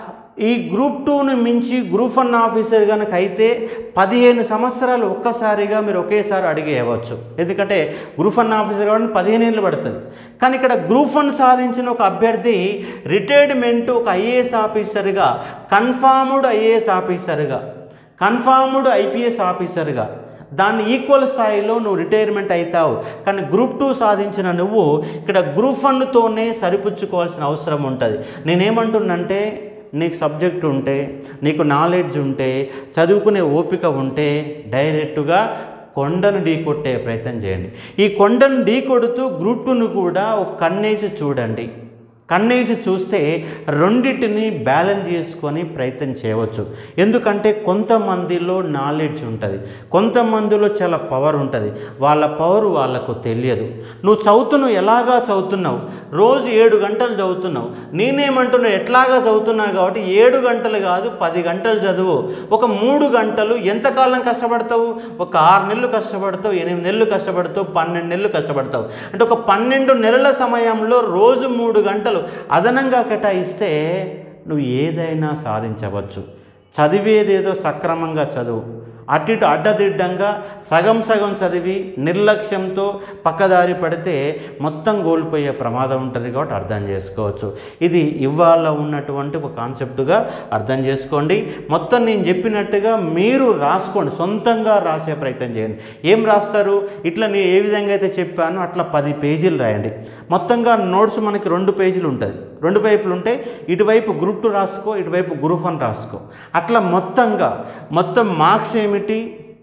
ఈ గ్రూప్ టూని మించి గ్రూప్ వన్ ఆఫీసర్ కనుక అయితే పదిహేను సంవత్సరాలు ఒక్కసారిగా మీరు ఒకేసారి అడిగేయవచ్చు ఎందుకంటే గ్రూప్ వన్ ఆఫీసర్ కాబట్టి పదిహేను ఏళ్ళు పడుతుంది కానీ ఇక్కడ గ్రూప్ వన్ సాధించిన ఒక అభ్యర్థి రిటైర్మెంట్ ఒక ఐఏఎస్ ఆఫీసర్గా కన్ఫామ్డ్ ఐఏఎస్ ఆఫీసర్గా కన్ఫామ్డ్ ఐపీఎస్ ఆఫీసర్గా దాన్ని ఈక్వల్ స్థాయిలో నువ్వు రిటైర్మెంట్ అవుతావు కానీ గ్రూప్ టూ సాధించిన నువ్వు ఇక్కడ గ్రూప్ వన్తోనే సరిపుచ్చుకోవాల్సిన అవసరం ఉంటుంది నేనేమంటున్నంటే నీకు సబ్జెక్ట్ ఉంటే నీకు నాలెడ్జ్ ఉంటే చదువుకునే ఓపిక ఉంటే డైరెక్ట్గా కొండను ఢీకొట్టే ప్రయత్నం చేయండి ఈ కొండను ఢీకొడుతూ గ్రూప్ టూను కూడా ఒక కన్నేసి చూడండి కన్నేసి చూస్తే రెండింటిని బ్యాలెన్స్ చేసుకొని ప్రయత్నం చేయవచ్చు ఎందుకంటే కొంతమందిలో నాలెడ్జ్ ఉంటుంది కొంతమందిలో చాలా పవర్ ఉంటుంది వాళ్ళ పవర్ వాళ్ళకు తెలియదు నువ్వు చదువుతున్నావు ఎలాగా చదువుతున్నావు రోజు ఏడు గంటలు చదువుతున్నావు నేనేమంటున్నావు ఎట్లాగా చదువుతున్నావు కాబట్టి ఏడు గంటలు కాదు పది గంటలు చదువు ఒక మూడు గంటలు ఎంతకాలం కష్టపడతావు ఒక ఆరు నెలలు కష్టపడతావు ఎనిమిది నెలలు కష్టపడతావు పన్నెండు నెలలు కష్టపడతావు అంటే ఒక పన్నెండు నెలల సమయంలో రోజు మూడు గంటలు అదనంగా కేటాయిస్తే నువ్వు ఏదైనా సాధించవచ్చు చదివేదేదో సక్రమంగా చదువు అటు ఇటు అడ్డదిడ్డంగా సగం సగం చదివి నిర్లక్ష్యంతో పక్కదారి పడితే మొత్తం కోల్పోయే ప్రమాదం ఉంటుంది కాబట్టి అర్థం చేసుకోవచ్చు ఇది ఇవాళ ఉన్నటువంటి ఒక కాన్సెప్ట్గా అర్థం చేసుకోండి మొత్తం నేను చెప్పినట్టుగా మీరు రాసుకోండి సొంతంగా రాసే ప్రయత్నం చేయండి ఏం రాస్తారు ఇట్లా నేను ఏ విధంగా అయితే చెప్పానో అట్లా పది పేజీలు రాయండి మొత్తంగా నోట్స్ మనకి రెండు పేజీలు ఉంటుంది రెండు వైపులు ఉంటే ఇటువైపు గ్రూప్ టూ రాసుకో ఇటువైపు గ్రూప్ వన్ రాసుకో అట్లా మొత్తంగా మొత్తం మార్క్స్ ఏమిటి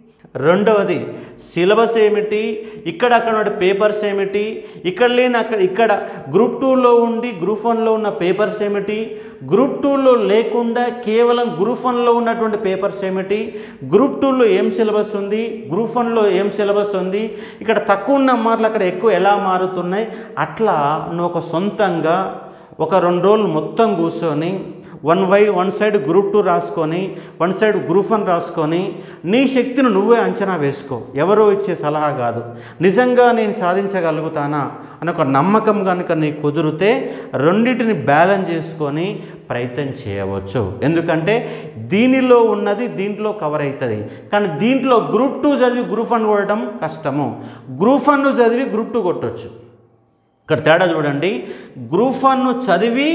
రెండవది సిలబస్ ఏమిటి ఇక్కడ అక్కడ ఉన్న పేపర్స్ ఏమిటి ఇక్కడ లేని అక్కడ ఇక్కడ గ్రూప్ టూలో ఉండి గ్రూప్ వన్లో ఉన్న పేపర్స్ ఏమిటి గ్రూప్ టూలో లేకుండా కేవలం గ్రూప్ వన్లో ఉన్నటువంటి పేపర్స్ ఏమిటి గ్రూప్ టూలో ఏం సిలబస్ ఉంది గ్రూప్ వన్లో ఏం సిలబస్ ఉంది ఇక్కడ తక్కువ ఉన్న మార్కులు అక్కడ ఎక్కువ ఎలా మారుతున్నాయి అట్లా నువ్వు ఒక సొంతంగా ఒక రెండు రోజులు మొత్తం కూర్చొని వన్ వై వన్ సైడ్ గ్రూప్ టూ రాసుకొని వన్ సైడ్ గ్రూప్ వన్ రాసుకొని నీ శక్తిని నువ్వే అంచనా వేసుకో ఎవరో ఇచ్చే సలహా కాదు నిజంగా నేను సాధించగలుగుతానా అని ఒక నమ్మకం కనుక నీకు కుదిరితే రెండింటిని బ్యాలెన్స్ చేసుకొని ప్రయత్నం చేయవచ్చు ఎందుకంటే దీనిలో ఉన్నది దీంట్లో కవర్ అవుతుంది కానీ దీంట్లో గ్రూప్ టూ చదివి గ్రూప్ వన్ కొట్టడం కష్టము గ్రూప్ వన్ చదివి గ్రూప్ టూ కొట్టవచ్చు ఇక్కడ తేడా చూడండి గ్రూప్ వన్ను చదివి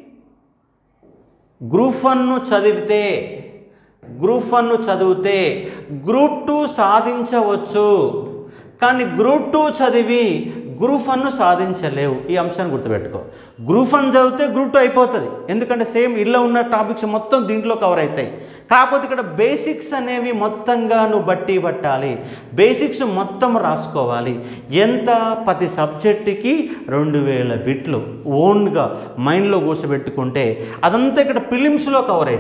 గ్రూప్ వన్ను చదివితే గ్రూప్ వన్ను చదివితే గ్రూప్ టూ సాధించవచ్చు కానీ గ్రూప్ టూ చదివి గ్రూప్ వన్ను సాధించలేవు ఈ అంశాన్ని గుర్తుపెట్టుకో గ్రూప్ వన్ చదివితే గ్రూప్ టూ అయిపోతుంది ఎందుకంటే సేమ్ ఇళ్ళో ఉన్న టాపిక్స్ మొత్తం దీంట్లో కవర్ అవుతాయి కాకపోతే ఇక్కడ బేసిక్స్ అనేవి మొత్తంగా నువ్వు బట్టి పట్టాలి బేసిక్స్ మొత్తం రాసుకోవాలి ఎంత ప్రతి సబ్జెక్టుకి రెండు వేల బిట్లు ఓన్గా మైండ్లో కూర్చోబెట్టుకుంటే అదంతా ఇక్కడ ఫిలిమ్స్లో కవర్ అవుతుంది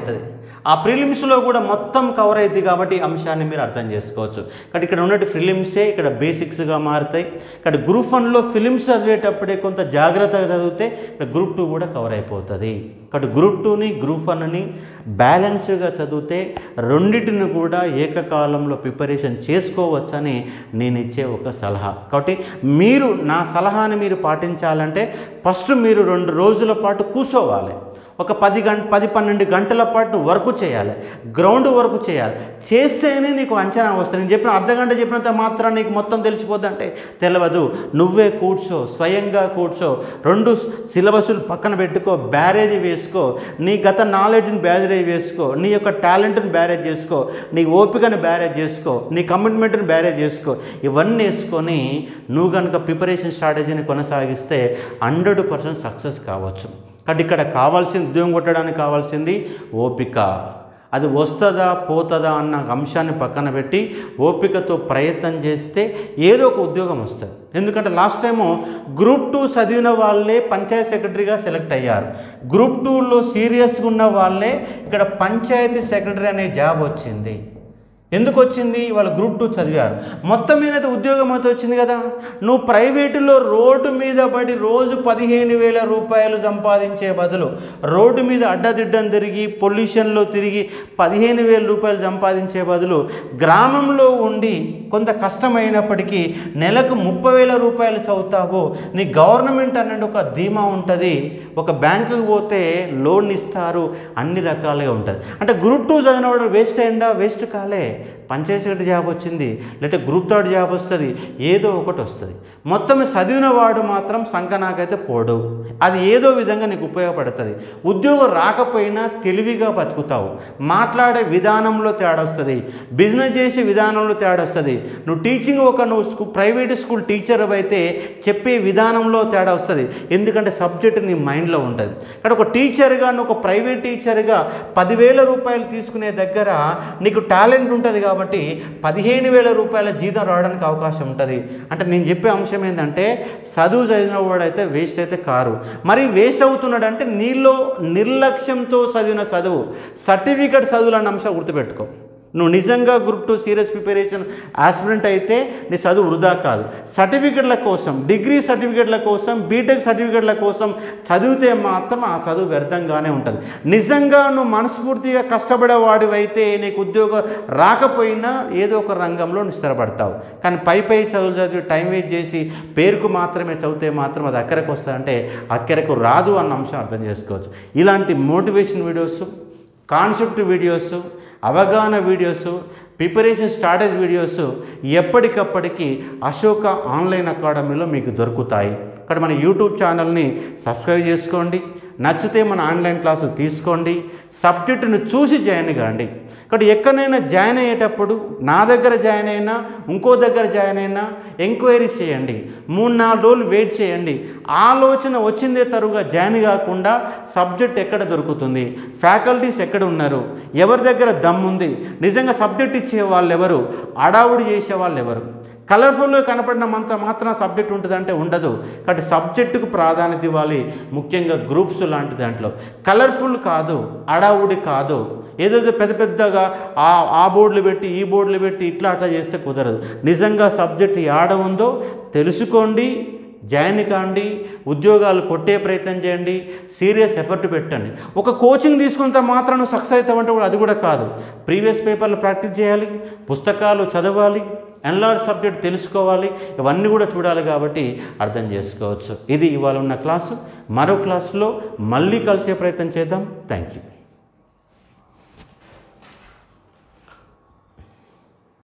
ఆ ప్రిలిమ్స్లో కూడా మొత్తం కవర్ అవుతుంది కాబట్టి ఈ అంశాన్ని మీరు అర్థం చేసుకోవచ్చు కాబట్టి ఇక్కడ ఉన్నట్టు ఫిలిమ్సే ఇక్కడ బేసిక్స్గా మారుతాయి ఇక్కడ గ్రూప్ వన్లో ఫిలిమ్స్ చదివేటప్పుడే కొంత జాగ్రత్తగా చదివితే ఇక్కడ గ్రూప్ టూ కూడా కవర్ అయిపోతుంది కాబట్టి గ్రూప్ టూని గ్రూప్ వన్ని బ్యాలెన్స్గా చదివితే రెండింటిని కూడా ఏకకాలంలో ప్రిపరేషన్ చేసుకోవచ్చని నేను ఇచ్చే ఒక సలహా కాబట్టి మీరు నా సలహాని మీరు పాటించాలంటే ఫస్ట్ మీరు రెండు రోజుల పాటు కూర్చోవాలి ఒక పది గంట పది పన్నెండు గంటల పాటు వర్క్ చేయాలి గ్రౌండ్ వర్క్ చేయాలి చేస్తేనే నీకు అంచనా వస్తుంది నేను చెప్పిన అర్ధ గంట చెప్పినంత మాత్రం నీకు మొత్తం తెలిసిపోద్దంటే తెలియదు నువ్వే కూర్చో స్వయంగా కూర్చో రెండు సిలబస్లు పక్కన పెట్టుకో బ్యారేజ్ వేసుకో నీ గత నాలెడ్జ్ని బ్యారేజ్ వేసుకో నీ యొక్క టాలెంట్ని బ్యారేజ్ చేసుకో నీ ఓపికను బ్యారేజ్ చేసుకో నీ కమిట్మెంట్ని బ్యారేజ్ చేసుకో ఇవన్నీ వేసుకొని నువ్వు కనుక ప్రిపరేషన్ స్ట్రాటజీని కొనసాగిస్తే హండ్రెడ్ పర్సెంట్ సక్సెస్ కావచ్చు కాబట్టి ఇక్కడ కావాల్సింది ఉద్యోగం కొట్టడానికి కావాల్సింది ఓపిక అది వస్తుందా పోతుందా అన్న అంశాన్ని పక్కన పెట్టి ఓపికతో ప్రయత్నం చేస్తే ఏదో ఒక ఉద్యోగం వస్తుంది ఎందుకంటే లాస్ట్ టైము గ్రూప్ టూ చదివిన వాళ్ళే పంచాయత్ సెక్రటరీగా సెలెక్ట్ అయ్యారు గ్రూప్ టూలో సీరియస్గా ఉన్న వాళ్ళే ఇక్కడ పంచాయతీ సెక్రటరీ అనే జాబ్ వచ్చింది ఎందుకు వచ్చింది వాళ్ళు గ్రూప్ టూ చదివారు మొత్తం మీద అయితే ఉద్యోగం అయితే వచ్చింది కదా నువ్వు ప్రైవేటులో రోడ్డు మీద పడి రోజు పదిహేను వేల రూపాయలు సంపాదించే బదులు రోడ్డు మీద అడ్డదిడ్డం తిరిగి పొల్యూషన్లో తిరిగి పదిహేను వేల రూపాయలు సంపాదించే బదులు గ్రామంలో ఉండి కొంత కష్టమైనప్పటికీ నెలకు ముప్పై వేల రూపాయలు చదువుతావు నీ గవర్నమెంట్ అన్నది ఒక ధీమా ఉంటుంది ఒక బ్యాంకుకి పోతే లోన్ ఇస్తారు అన్ని రకాలుగా ఉంటుంది అంటే గ్రూప్ టూ చదివినవాడు వేస్ట్ అయిందా వేస్ట్ కాలే పంచాయతీ సెక్రటరీ జాబ్ వచ్చింది లేకపోతే గ్రూప్ థర్డ్ జాబ్ వస్తుంది ఏదో ఒకటి వస్తుంది మొత్తం చదివిన వాడు మాత్రం సంఖ నాకైతే పోడు అది ఏదో విధంగా నీకు ఉపయోగపడుతుంది ఉద్యోగం రాకపోయినా తెలివిగా బతుకుతావు మాట్లాడే విధానంలో తేడా వస్తుంది బిజినెస్ చేసే విధానంలో తేడా వస్తుంది నువ్వు టీచింగ్ ఒక నువ్వు స్కూ ప్రైవేట్ స్కూల్ టీచర్ అయితే చెప్పే విధానంలో తేడా వస్తుంది ఎందుకంటే సబ్జెక్ట్ నీ మైండ్లో ఉంటుంది ఇక్కడ ఒక టీచర్గా నువ్వు ఒక ప్రైవేట్ టీచర్గా పదివేల రూపాయలు తీసుకునే దగ్గర నీకు టాలెంట్ ఉంటుంది కాబట్టి పదిహేను వేల రూపాయల జీతం రావడానికి అవకాశం ఉంటుంది అంటే నేను చెప్పే అంశం ఏంటంటే చదువు చదివిన వాడైతే వేస్ట్ అయితే కారు మరి వేస్ట్ అవుతున్నాడంటే నీలో నిర్లక్ష్యంతో చదివిన చదువు సర్టిఫికెట్ చదువులు అన్న అంశం గుర్తుపెట్టుకో నువ్వు నిజంగా group two serious preparation aspirant అయితే నీ చదువు వృధా కాదు సర్టిఫికెట్ల కోసం డిగ్రీ సర్టిఫికెట్ల కోసం బీటెక్ సర్టిఫికెట్ల కోసం చదివితే మాత్రం ఆ చదువు వ్యర్థంగానే ఉంటుంది నిజంగా నువ్వు మనస్ఫూర్తిగా కష్టపడేవాడివైతే నీకు ఉద్యోగం రాకపోయినా ఏదో ఒక రంగంలో నువ్వు స్థిరపడతావు కానీ పై పై చదువులు చదివి టైం వేస్ట్ చేసి పేరుకు మాత్రమే చదివితే మాత్రం అది అక్కడికి వస్తుందంటే అక్కడకు రాదు అన్న అంశం అర్థం చేసుకోవచ్చు ఇలాంటి మోటివేషన్ వీడియోస్ కాన్సెప్ట్ వీడియోస్ అవగాహన వీడియోస్ ప్రిపరేషన్ స్ట్రాటజీ వీడియోస్ ఎప్పటికప్పటికి అశోక ఆన్లైన్ అకాడమీలో మీకు దొరుకుతాయి ఇక్కడ మన యూట్యూబ్ ఛానల్ని సబ్స్క్రైబ్ చేసుకోండి నచ్చితే మన ఆన్లైన్ క్లాసులు తీసుకోండి సబ్జెక్టును చూసి జాయిన్ కాండి ఇక్కడ ఎక్కడైనా జాయిన్ అయ్యేటప్పుడు నా దగ్గర జాయిన్ అయినా ఇంకో దగ్గర జాయిన్ అయినా ఎంక్వైరీస్ చేయండి మూడు నాలుగు రోజులు వెయిట్ చేయండి ఆలోచన వచ్చిందే తరుగా జాయిన్ కాకుండా సబ్జెక్ట్ ఎక్కడ దొరుకుతుంది ఫ్యాకల్టీస్ ఎక్కడ ఉన్నారు ఎవరి దగ్గర దమ్ముంది నిజంగా సబ్జెక్ట్ ఇచ్చే వాళ్ళు ఎవరు అడావుడి చేసే వాళ్ళు ఎవరు కలర్ఫుల్గా కనపడిన మంత్ర మాత్రం సబ్జెక్ట్ ఉంటుందంటే ఉండదు కాబట్టి సబ్జెక్టుకు ప్రాధాన్యత ఇవ్వాలి ముఖ్యంగా గ్రూప్స్ లాంటి దాంట్లో కలర్ఫుల్ కాదు అడావుడి కాదు ఏదేదో పెద్ద పెద్దగా ఆ ఆ బోర్డులు పెట్టి ఈ బోర్డులు పెట్టి ఇట్లా అట్లా చేస్తే కుదరదు నిజంగా సబ్జెక్ట్ ఆడ ఉందో తెలుసుకోండి జాయిన్ కాండి ఉద్యోగాలు కొట్టే ప్రయత్నం చేయండి సీరియస్ ఎఫర్ట్ పెట్టండి ఒక కోచింగ్ తీసుకున్నంత మాత్రం నువ్వు సక్సెస్ అవుతావంటే కూడా అది కూడా కాదు ప్రీవియస్ పేపర్లు ప్రాక్టీస్ చేయాలి పుస్తకాలు చదవాలి ఎన్లార్జ్ సబ్జెక్ట్ తెలుసుకోవాలి ఇవన్నీ కూడా చూడాలి కాబట్టి అర్థం చేసుకోవచ్చు ఇది ఇవాళ ఉన్న క్లాసు మరో క్లాసులో మళ్ళీ కలిసే ప్రయత్నం చేద్దాం థ్యాంక్ యూ